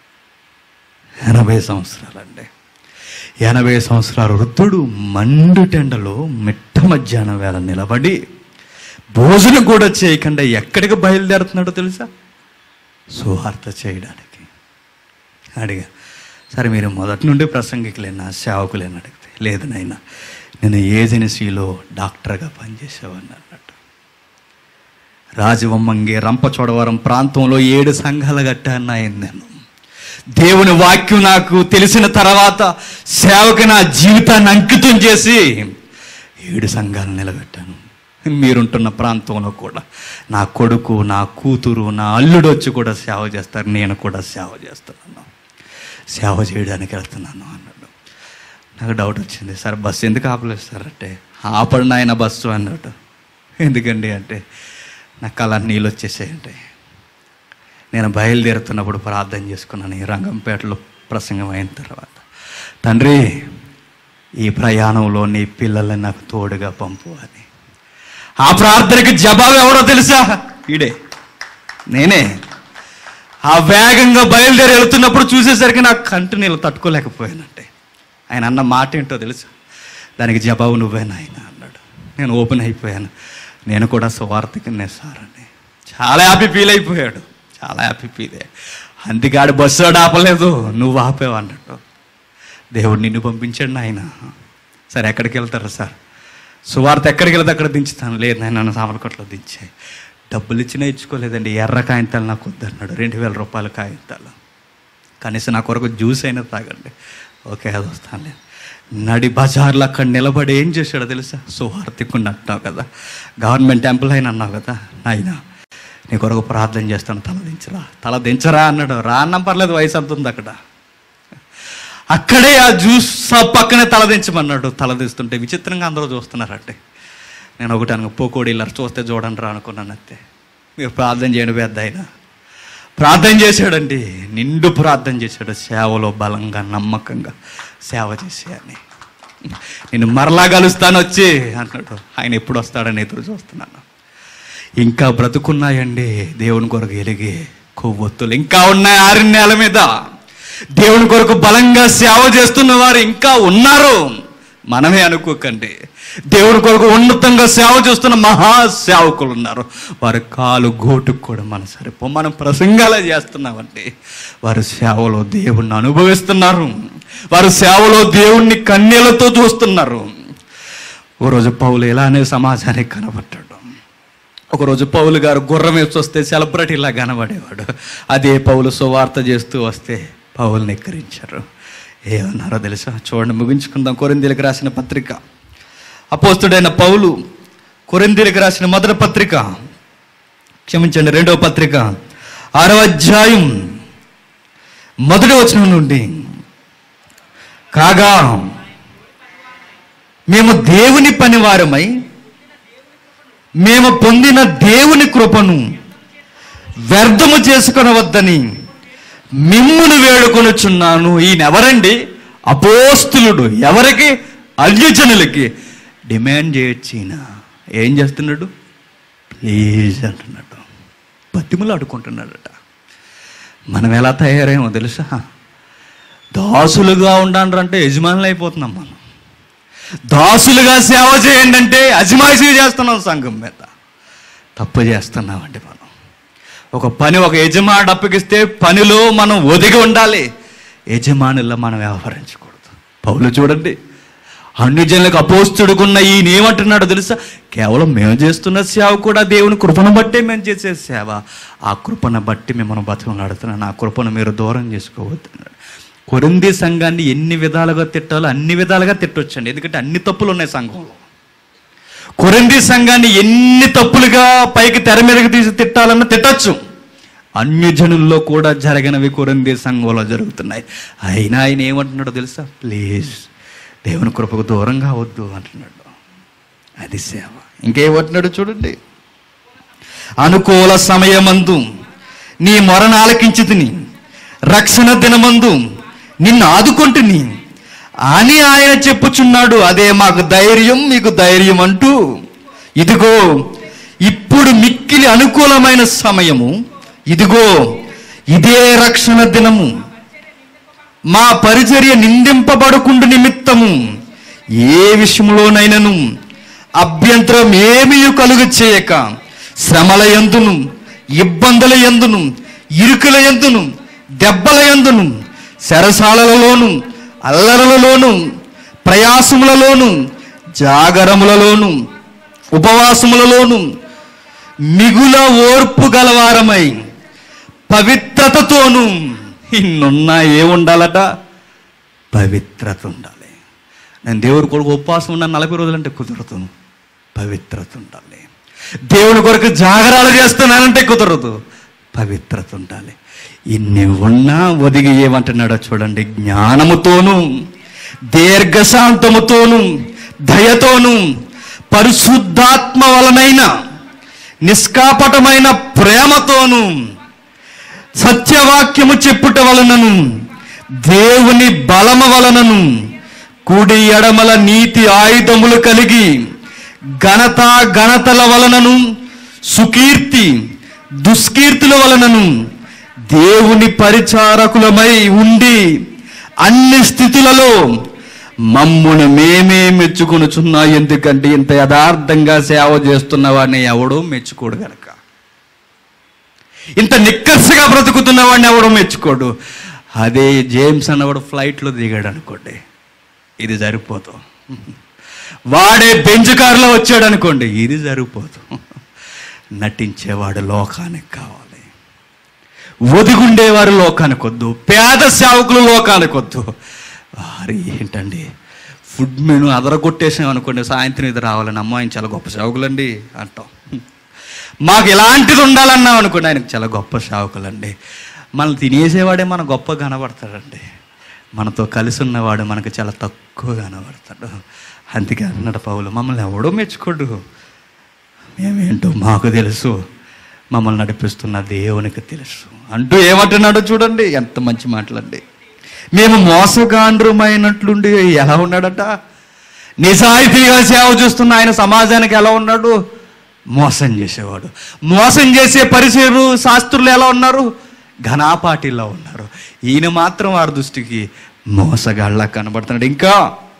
ఎనభై సంవత్సరాలండి ఎనభై సంవత్సరాల వృద్ధుడు మండు టెండలో మిట్ట మధ్యాహ్నం వేళ నిలబడి భోజనం కూడా చేయకుండా ఎక్కడికి బయలుదేరుతున్నాడో తెలుసా సువార్త చేయడానికి అడిగా సరే మీరు మొదటి నుండి ప్రసంగికులేనా సేవకులేని అడిగితే లేదు నాయన నేను ఏజెన్సీలో డాక్టర్గా పనిచేసేవాడిని అన్నట్టు రాజవమ్మంగి రంపచోడవరం ప్రాంతంలో ఏడు సంఘాలు కట్టాను ఆయన నేను దేవుని వాక్యం నాకు తెలిసిన తర్వాత సేవకి నా జీవితాన్ని అంకితం చేసి ఏడు సంఘాలు నిలబెట్టాను మీరుంటున్న ప్రాంతంలో కూడా నా కొడుకు నా కూతురు నా అల్లుడు వచ్చి కూడా సేవ చేస్తారు నేను కూడా సేవ చేస్తున్నాను సేవ చేయడానికి వెళ్తున్నాను అన్నాడు నాకు డౌట్ వచ్చింది సార్ బస్సు ఎందుకు ఆపలేదు సార్ అంటే ఆపండి ఆయన బస్సు అన్నాడు ఎందుకండి అంటే నాకు కళ నీళ్ళు వచ్చేసాయండి నేను బయలుదేరుతున్నప్పుడు ప్రార్థన చేసుకున్నాను ఈ రంగంపేటలో ప్రసంగం అయిన తర్వాత తండ్రి ఈ ప్రయాణంలో నీ పిల్లల్ని నాకు తోడుగా పంపు అని ఆ ప్రార్థనకి జవాబు ఎవడో తెలుసా ఈడే నేనే ఆ వేగంగా బయలుదేరి వెళ్తున్నప్పుడు చూసేసరికి నాకు కంటి నీళ్ళు తట్టుకోలేకపోయానంటే ఆయన అన్న మాట ఏంటో తెలుసా దానికి జవాబు నువ్వేనా ఆయన అన్నాడు నేను ఓపెన్ అయిపోయాను నేను కూడా సువార్థికనే సార్ అని చాలా హ్యాపీ ఫీల్ అయిపోయాడు చాలా హ్యాపీ ఫీల్ అందుకాడు బస్సు వాడు ఆపలేదు నువ్వు ఆపేవు అన్నట్టు దేవుడు నిన్ను పంపించాడు ఆయన సరే ఎక్కడికి వెళ్తారు సార్ సువార్త ఎక్కడికి వెళ్తే అక్కడ దించుతాను లేదు నేను నన్ను సామర్కోట్లో దించే డబ్బులు ఇచ్చినా ఇచ్చుకోలేదండి ఎర్ర కాగితాలు నాకు వద్దన్నాడు రెండు వేల రూపాయల కాగితాలు కనీసం నా కొరకు జ్యూస్ అయినా తాగండి ఓకే అది వస్తానులే నడి బజార్లో అక్కడ నిలబడి ఏం చేశాడో తెలుసా సువార్థికుని అంటున్నావు కదా గవర్నమెంట్ ఎంప్లాయీ అన్నావు కదా నాయన నీ కొరకు ప్రార్థన చేస్తాను తల దించరా తల దించరా అన్నాడు రా అన్నం పర్లేదు వయసు అంత ఉంది అక్కడ అక్కడే ఆ జ్యూస్ షాప్ పక్కనే తలదించమన్నాడు తలదిస్తుంటే విచిత్రంగా అందరూ చూస్తున్నారంటే నేను ఒకటి అనుకో పోకోడి ఇలా చూస్తే చూడండి రా అనుకున్నాను అంతే మీరు ప్రార్థన చేయండి పెద్ద ఆయన ప్రార్థన చేశాడండి నిండు ప్రార్థన చేశాడు సేవలో బలంగా నమ్మకంగా సేవ చేసేయని నేను మరలా కలుస్తాను వచ్చి అన్నాడు ఆయన ఎప్పుడు వస్తాడని ఎదురు చూస్తున్నాను ఇంకా బ్రతుకున్నాయండి దేవుని కొరకు ఎలిగే కొవ్వొత్తులు ఇంకా ఉన్నాయి ఆరిన నేల మీద దేవుని కొరకు బలంగా సేవ చేస్తున్న వారు ఇంకా ఉన్నారు మనమే అనుకోకండి దేవుని కొరకు ఉన్నతంగా సేవ చేస్తున్న మహా సేవకులు ఉన్నారు వారి కాలు గోటుకు కూడా మన సరిపో మనం ప్రసంగాలే చేస్తున్నామండి వారి సేవలో దేవుణ్ణి అనుభవిస్తున్నారు వారి సేవలో దేవుణ్ణి కన్యలతో చూస్తున్నారు ఓ రోజు పౌలు ఇలానే సమాజానికి కనబడ్డాడు ఒకరోజు పౌలు గారు గుర్రం వేసి వస్తే సెలబ్రిటీలా కనబడేవాడు అదే పౌలు సువార్త చేస్తూ వస్తే పౌల్ని ఎక్కిరించారు ఏమన్నారో తెలుసా చూడండి ముగించుకుందాం కొరిందీలకు రాసిన పత్రిక అపోస్తుడైన పౌలు కొరిందీలకు రాసిన మొదటి పత్రిక క్షమించండి రెండవ పత్రిక ఆరవ అధ్యాయం మొదటి వచనం నుండి కాగా మేము దేవుని పనివారమై మేము పొందిన దేవుని కృపను వ్యర్థము చేసుకొనవద్దని మిమ్మును వేడుకొనుచున్నాను ఈయన ఎవరండి అపోస్తులుడు ఎవరికి అన్యజనులకి డిమాండ్ చేయొచ్చు ఈయన ఏం చేస్తున్నాడు ప్లీజ్ అంటున్నాడు బతిములు ఆడుకుంటున్నాడట మనం ఎలా తయారేమో తెలుసా దాసులుగా ఉండండి యజమానులు అయిపోతున్నాం మనం దాసులుగా సేవ చేయండి అంటే అజమాయిషీ చేస్తున్నాం సంఘం మీద తప్పు చేస్తున్నామండి మనం ఒక పని ఒక యజమానుడు అప్పగిస్తే పనిలో మనం ఒదిగి ఉండాలి యజమానుల్లో మనం వ్యవహరించకూడదు పౌలు చూడండి అన్ని జనులకు అపోస్తుడుకున్న ఈయన ఏమంటున్నాడో తెలుసా కేవలం మేము చేస్తున్న సేవ కూడా దేవుని కృపను బట్టే మేము చేసే సేవ ఆ కృపను బట్టి మిమ్మల్ని బతుకులాడుతున్నాను ఆ కృపను మీరు దూరం చేసుకోవద్దు అన్నాడు కొరింది సంఘాన్ని ఎన్ని విధాలుగా తిట్టాలో అన్ని విధాలుగా తిట్టొచ్చండి ఎందుకంటే అన్ని తప్పులు ఉన్నాయి సంఘంలో కొరింది సంఘాన్ని ఎన్ని తప్పులుగా పైకి తెర మీదకి తీసి తిట్టాలన్నా తిట్టచ్చు అన్య జనుల్లో కూడా జరగనవి కొరింది సంఘంలో జరుగుతున్నాయి అయినా ఆయన ఏమంటున్నాడో తెలుసా ప్లీజ్ దేవుని కృపకు దూరం కావద్దు అంటున్నాడు అది సేవ ఇంకేమంటున్నాడు చూడండి అనుకూల సమయమందు నీ మొరను ఆలకించి తిని రక్షణ దినమందు నిన్ను ఆదుకుంటుని అని ఆయన చెప్పుచున్నాడు అదే మాకు ధైర్యం మీకు ధైర్యం అంటూ ఇదిగో ఇప్పుడు మిక్కిలి అనుకూలమైన సమయము ఇదిగో ఇదే రక్షణ దినము మా పరిచర్య నిందింపబడుకుండు నిమిత్తము ఏ విషయంలోనైనను అభ్యంతరం ఏమీ కలుగు చేయక శ్రమల ఎందును ఇబ్బందుల ఎందును ఇరుకుల ఎందును దెబ్బల ఎందును శరసాలలలోను అల్లరలలోను ప్రయాసములలోను జాగరములలోను ఉపవాసములలోను మిగుల ఓర్పు గలవారమై పవిత్రతతోనూ ఇన్నున్నా ఏముండాలట పవిత్రత ఉండాలి నేను దేవుడి కొరకు ఉపవాసం ఉన్న నలభై రోజులంటే కుదరదు పవిత్రత ఉండాలి దేవుని కొరకు జాగరాలు చేస్తున్నానంటే కుదరదు పవిత్రత ఉండాలి ఇన్ని ఉన్నా ఒదిగి ఏమంటున్నాడో చూడండి జ్ఞానముతోనూ దీర్ఘశాంతముతోనూ దయతోనూ పరిశుద్ధాత్మ వలనైన నిష్కాపటమైన ప్రేమతోనూ సత్యవాక్యము చెప్పుట వలనను దేవుని బలము వలనను కుడి ఎడమల నీతి ఆయుధములు కలిగి ఘనత ఘనతల వలనను సుకీర్తి దుష్కీర్తుల వలనను దేవుని పరిచారకులమై ఉండి అన్ని స్థితులలో మమ్మును మేమే మెచ్చుకొనుచున్నా ఎందుకంటే ఇంత యథార్థంగా సేవ చేస్తున్న వాడిని ఎవడో మెచ్చుకోడు గనక ఇంత నిక్కర్సగా బ్రతుకుతున్న వాడిని ఎవడో మెచ్చుకోడు అదే జేమ్స్ అన్నవాడు ఫ్లైట్లో దిగాడు అనుకోండి ఇది సరిపోదు వాడే బెంచ్ కారులో వచ్చాడు అనుకోండి ఇది సరిపోదు నటించేవాడు లోకానికి కావాలి ఒదిగుండేవారు లోకానికి వద్దు పేద సేవకులు లోకానికి వద్దు వారు ఏంటండి ఫుడ్ మెను అదరగొట్టేసాం అనుకోండి సాయంత్రం ఇది రావాలని అమ్మ ఆయన చాలా గొప్ప సేవకులండి అంటాం మాకు ఇలాంటిది ఉండాలన్నాం అనుకోండి ఆయనకు చాలా గొప్ప సేవకులండి మనం తినేసేవాడే మన గొప్ప కనబడతాడండి మనతో కలిసి ఉన్నవాడు మనకు చాలా తక్కువ కనబడతాడు అందుకే అన్నాడు పౌలు మమ్మల్ని ఎవడో మెచ్చుకోడు మేమేంటో మాకు తెలుసు మమ్మల్ని నడిపిస్తున్న దేవునికి తెలుసు అంటూ ఏమంటున్నాడో చూడండి ఎంత మంచి మాటలండి మేము మోసగాండ్రమైనట్లుండి ఎలా ఉన్నాడట నిజాయితీగా సేవ చూస్తున్న ఆయన సమాజానికి ఎలా ఉన్నాడు మోసం చేసేవాడు మోసం చేసే పరిచయలు శాస్త్రులు ఎలా ఉన్నారు ఘనాపాటిలా ఉన్నారు ఈయన మాత్రం వారి దృష్టికి మోసగాళ్ళ కనబడుతున్నాడు ఇంకా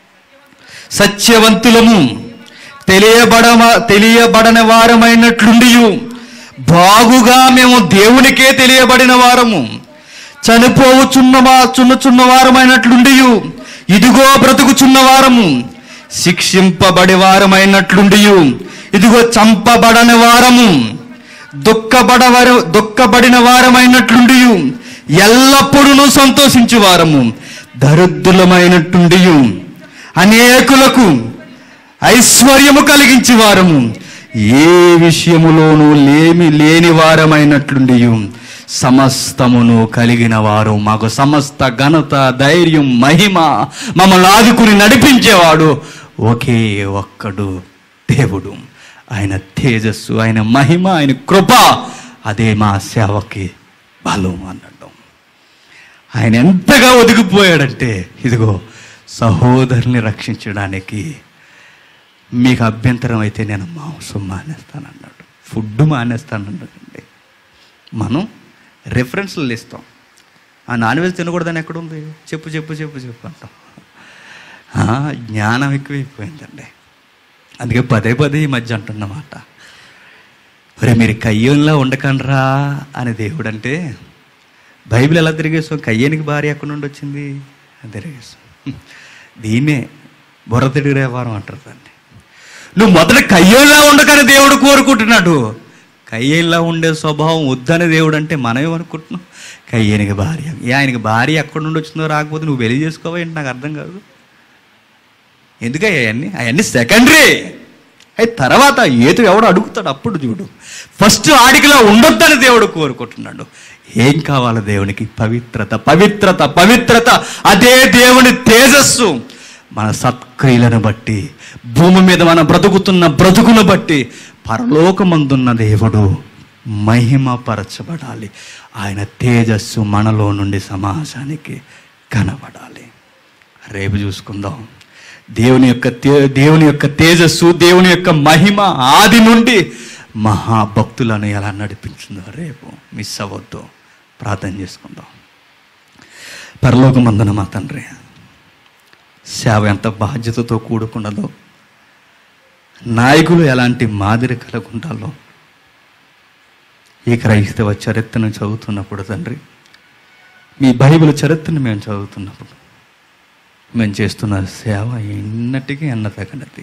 సత్యవంతులము తెలియబడ తెలియబడని వారమైనట్లుండి బాగుగా మేము దేవునికే తెలియబడిన వారము చనిపోవచున్న వా- చున్నచున్న వారమైనట్లుండి ఇదిగో బ్రతుకుచున్న వారము శిక్షింపబడి వారమైనట్లుండి ఇదిగో చంపబడని వారము దుఃఖపడవర దుఃఖపడిన వారమైనట్లుండి ఎల్లప్పుడూ సంతోషించు వారము దరిద్రులమైనట్టుండి అనేకులకు ఐశ్వర్యము కలిగించి వారము ఏ విషయములోనూ లేమి లేని వారమైనట్లుండి సమస్తమును కలిగిన వారు మాకు సమస్త ఘనత ధైర్యం మహిమ మమ్మల్ని ఆదుకుని నడిపించేవాడు ఒకే ఒక్కడు దేవుడు ఆయన తేజస్సు ఆయన మహిమ ఆయన కృప అదే మా సేవకి బలం అన్నట్టు ఆయన ఎంతగా ఒదిగిపోయాడంటే ఇదిగో సహోదరుని రక్షించడానికి మీకు అభ్యంతరం అయితే నేను మాంసం మానేస్తానన్నాడు ఫుడ్ మానేస్తానన్నాడండి మనం రెఫరెన్స్లు ఇస్తాం ఆ నాన్ వెజ్ తినకూడదని ఎక్కడుంది చెప్పు చెప్పు చెప్పు చెప్పు అంటాం ఆ, జ్ఞానం ఎక్కువైపోయిందండి అందుకే పదే పదే ఈ మధ్య అంటున్నమాట ఒరే మీరు కయ్యంలా ఉండకండ్రా అని దేవుడు అంటే బైబిల్ ఎలా తిరిగేసాం కయ్యానికి భార్య ఎక్కడి నుండి వచ్చింది అని తిరిగేసాం దీన్నే బుర్ర తిరిగే వారం అంటారు దాన్ని నువ్వు మొదట కయ్యంలా ఉండకని దేవుడు కోరుకుంటున్నాడు కయ్యంలా ఉండే స్వభావం వద్దని దేవుడు అంటే మనం ఏమనుకుంటున్నాం కయ్యానికి భార్య ఏ ఆయనకి భార్య ఎక్కడి నుండి వచ్చిందో రాకపోతే నువ్వు పెళ్లి చేసుకోవా ఏంటి నాకు అర్థం కాదు ఎందుకయ్యా అవన్నీ అవన్నీ సెకండరీ అయి తర్వాత ఏదో ఎవడు అడుగుతాడు అప్పుడు చూడు ఫస్ట్ ఆడికిలా ఉండొద్దని దేవుడు కోరుకుంటున్నాడు ఏం కావాలి దేవునికి పవిత్రత పవిత్రత పవిత్రత అదే దేవుని తేజస్సు మన సత్క్రియలను బట్టి భూమి మీద మనం బ్రతుకుతున్న బ్రతుకును బట్టి పరలోకమందున్న దేవుడు మహిమపరచబడాలి ఆయన తేజస్సు మనలో నుండి సమాజానికి కనబడాలి రేపు చూసుకుందాం దేవుని యొక్క తే- దేవుని యొక్క తేజస్సు దేవుని యొక్క మహిమ ఆది నుండి మహాభక్తులను ఎలా నడిపించిందో రేపు మిస్ అవ్వద్దు ప్రార్థన చేసుకుందాం పరలోకమందున మా తండ్రి సేవ ఎంత బాధ్యతతో కూడుకున్నదో నాయకులు ఎలాంటి మాదిరి కలిగి ఉండాలో ఈ క్రైస్తవ చరిత్రను చదువుతున్నప్పుడు తండ్రి మీ బైబిల్ చరిత్రను మేము చదువుతున్నప్పుడు మేము చేస్తున్న సేవ ఎన్నటికీ ఎన్నతగినది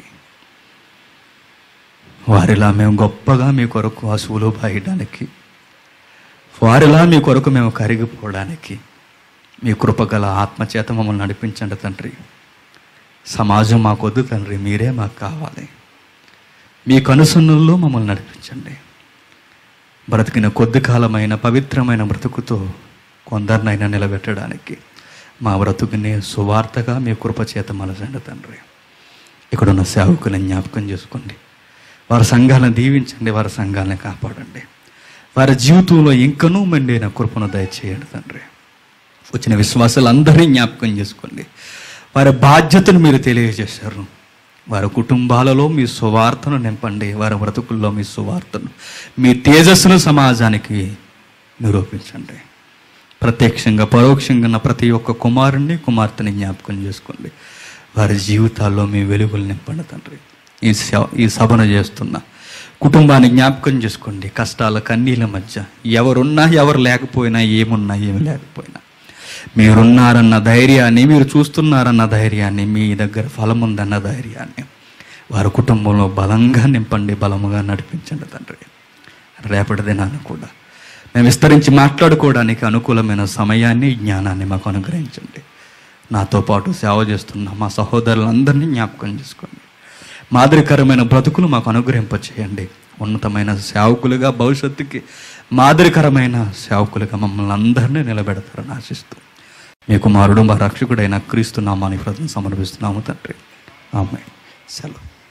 వారిలా మేము గొప్పగా మీ కొరకు అసువులు బాయడానికి వారిలా మీ కొరకు మేము కరిగిపోవడానికి మీ కృపగల ఆత్మచేత మమ్మల్ని నడిపించండి తండ్రి సమాజం మాకొద్దు తండ్రి మీరే మాకు కావాలి మీ కనుసన్నుల్లో మమ్మల్ని నడిపించండి బ్రతికిన కొద్ది కాలమైన పవిత్రమైన బ్రతుకుతో కొందరినైనా నిలబెట్టడానికి మా బ్రతుకుని సువార్తగా మీ కృపచేత మలచండి తండ్రి ఇక్కడున్న సేవకులను జ్ఞాపకం చేసుకోండి వారి సంఘాలను దీవించండి వారి సంఘాలను కాపాడండి వారి జీవితంలో ఇంకనూ మెండైన కృపను దయచేయండి తండ్రి వచ్చిన విశ్వాసాలందరినీ జ్ఞాపకం చేసుకోండి వారి బాధ్యతను మీరు తెలియజేశారు వారి కుటుంబాలలో మీ సువార్తను నింపండి వారి బ్రతుకుల్లో మీ సువార్తను మీ తేజస్సును సమాజానికి నిరూపించండి ప్రత్యక్షంగా పరోక్షంగా ఉన్న ప్రతి ఒక్క కుమారుణ్ణి కుమార్తెని జ్ఞాపకం చేసుకోండి వారి జీవితాల్లో మీ వెలుగులు నింపండి తండ్రి ఈ స- ఈ సభను చేస్తున్న కుటుంబాన్ని జ్ఞాపకం చేసుకోండి కష్టాల కన్నీళ్ళ మధ్య ఎవరున్నా ఎవరు లేకపోయినా ఏమున్నా ఏమి లేకపోయినా మీరున్నారన్న ధైర్యాన్ని మీరు చూస్తున్నారన్న ధైర్యాన్ని మీ దగ్గర ఫలం ఉందన్న ధైర్యాన్ని వారి కుటుంబంలో బలంగా నింపండి బలముగా నడిపించండి తండ్రి రేపటి దినాన్ని కూడా మేము విస్తరించి మాట్లాడుకోవడానికి అనుకూలమైన సమయాన్ని జ్ఞానాన్ని మాకు అనుగ్రహించండి నాతో పాటు సేవ చేస్తున్న మా సహోదరులందరినీ జ్ఞాపకం చేసుకోండి మాదిరికరమైన బ్రతుకులు మాకు అనుగ్రహింపచేయండి ఉన్నతమైన సేవకులుగా భవిష్యత్తుకి మాదిరికరమైన సేవకులుగా మమ్మల్ని అందరినీ నిలబెడతారని ఆశిస్తూ మీ కుమారుడు మా రక్షకుడైన క్రీస్తు నామానికి ప్రజలు సమర్పిస్తున్నాము తండ్రి ఆమె సెలవు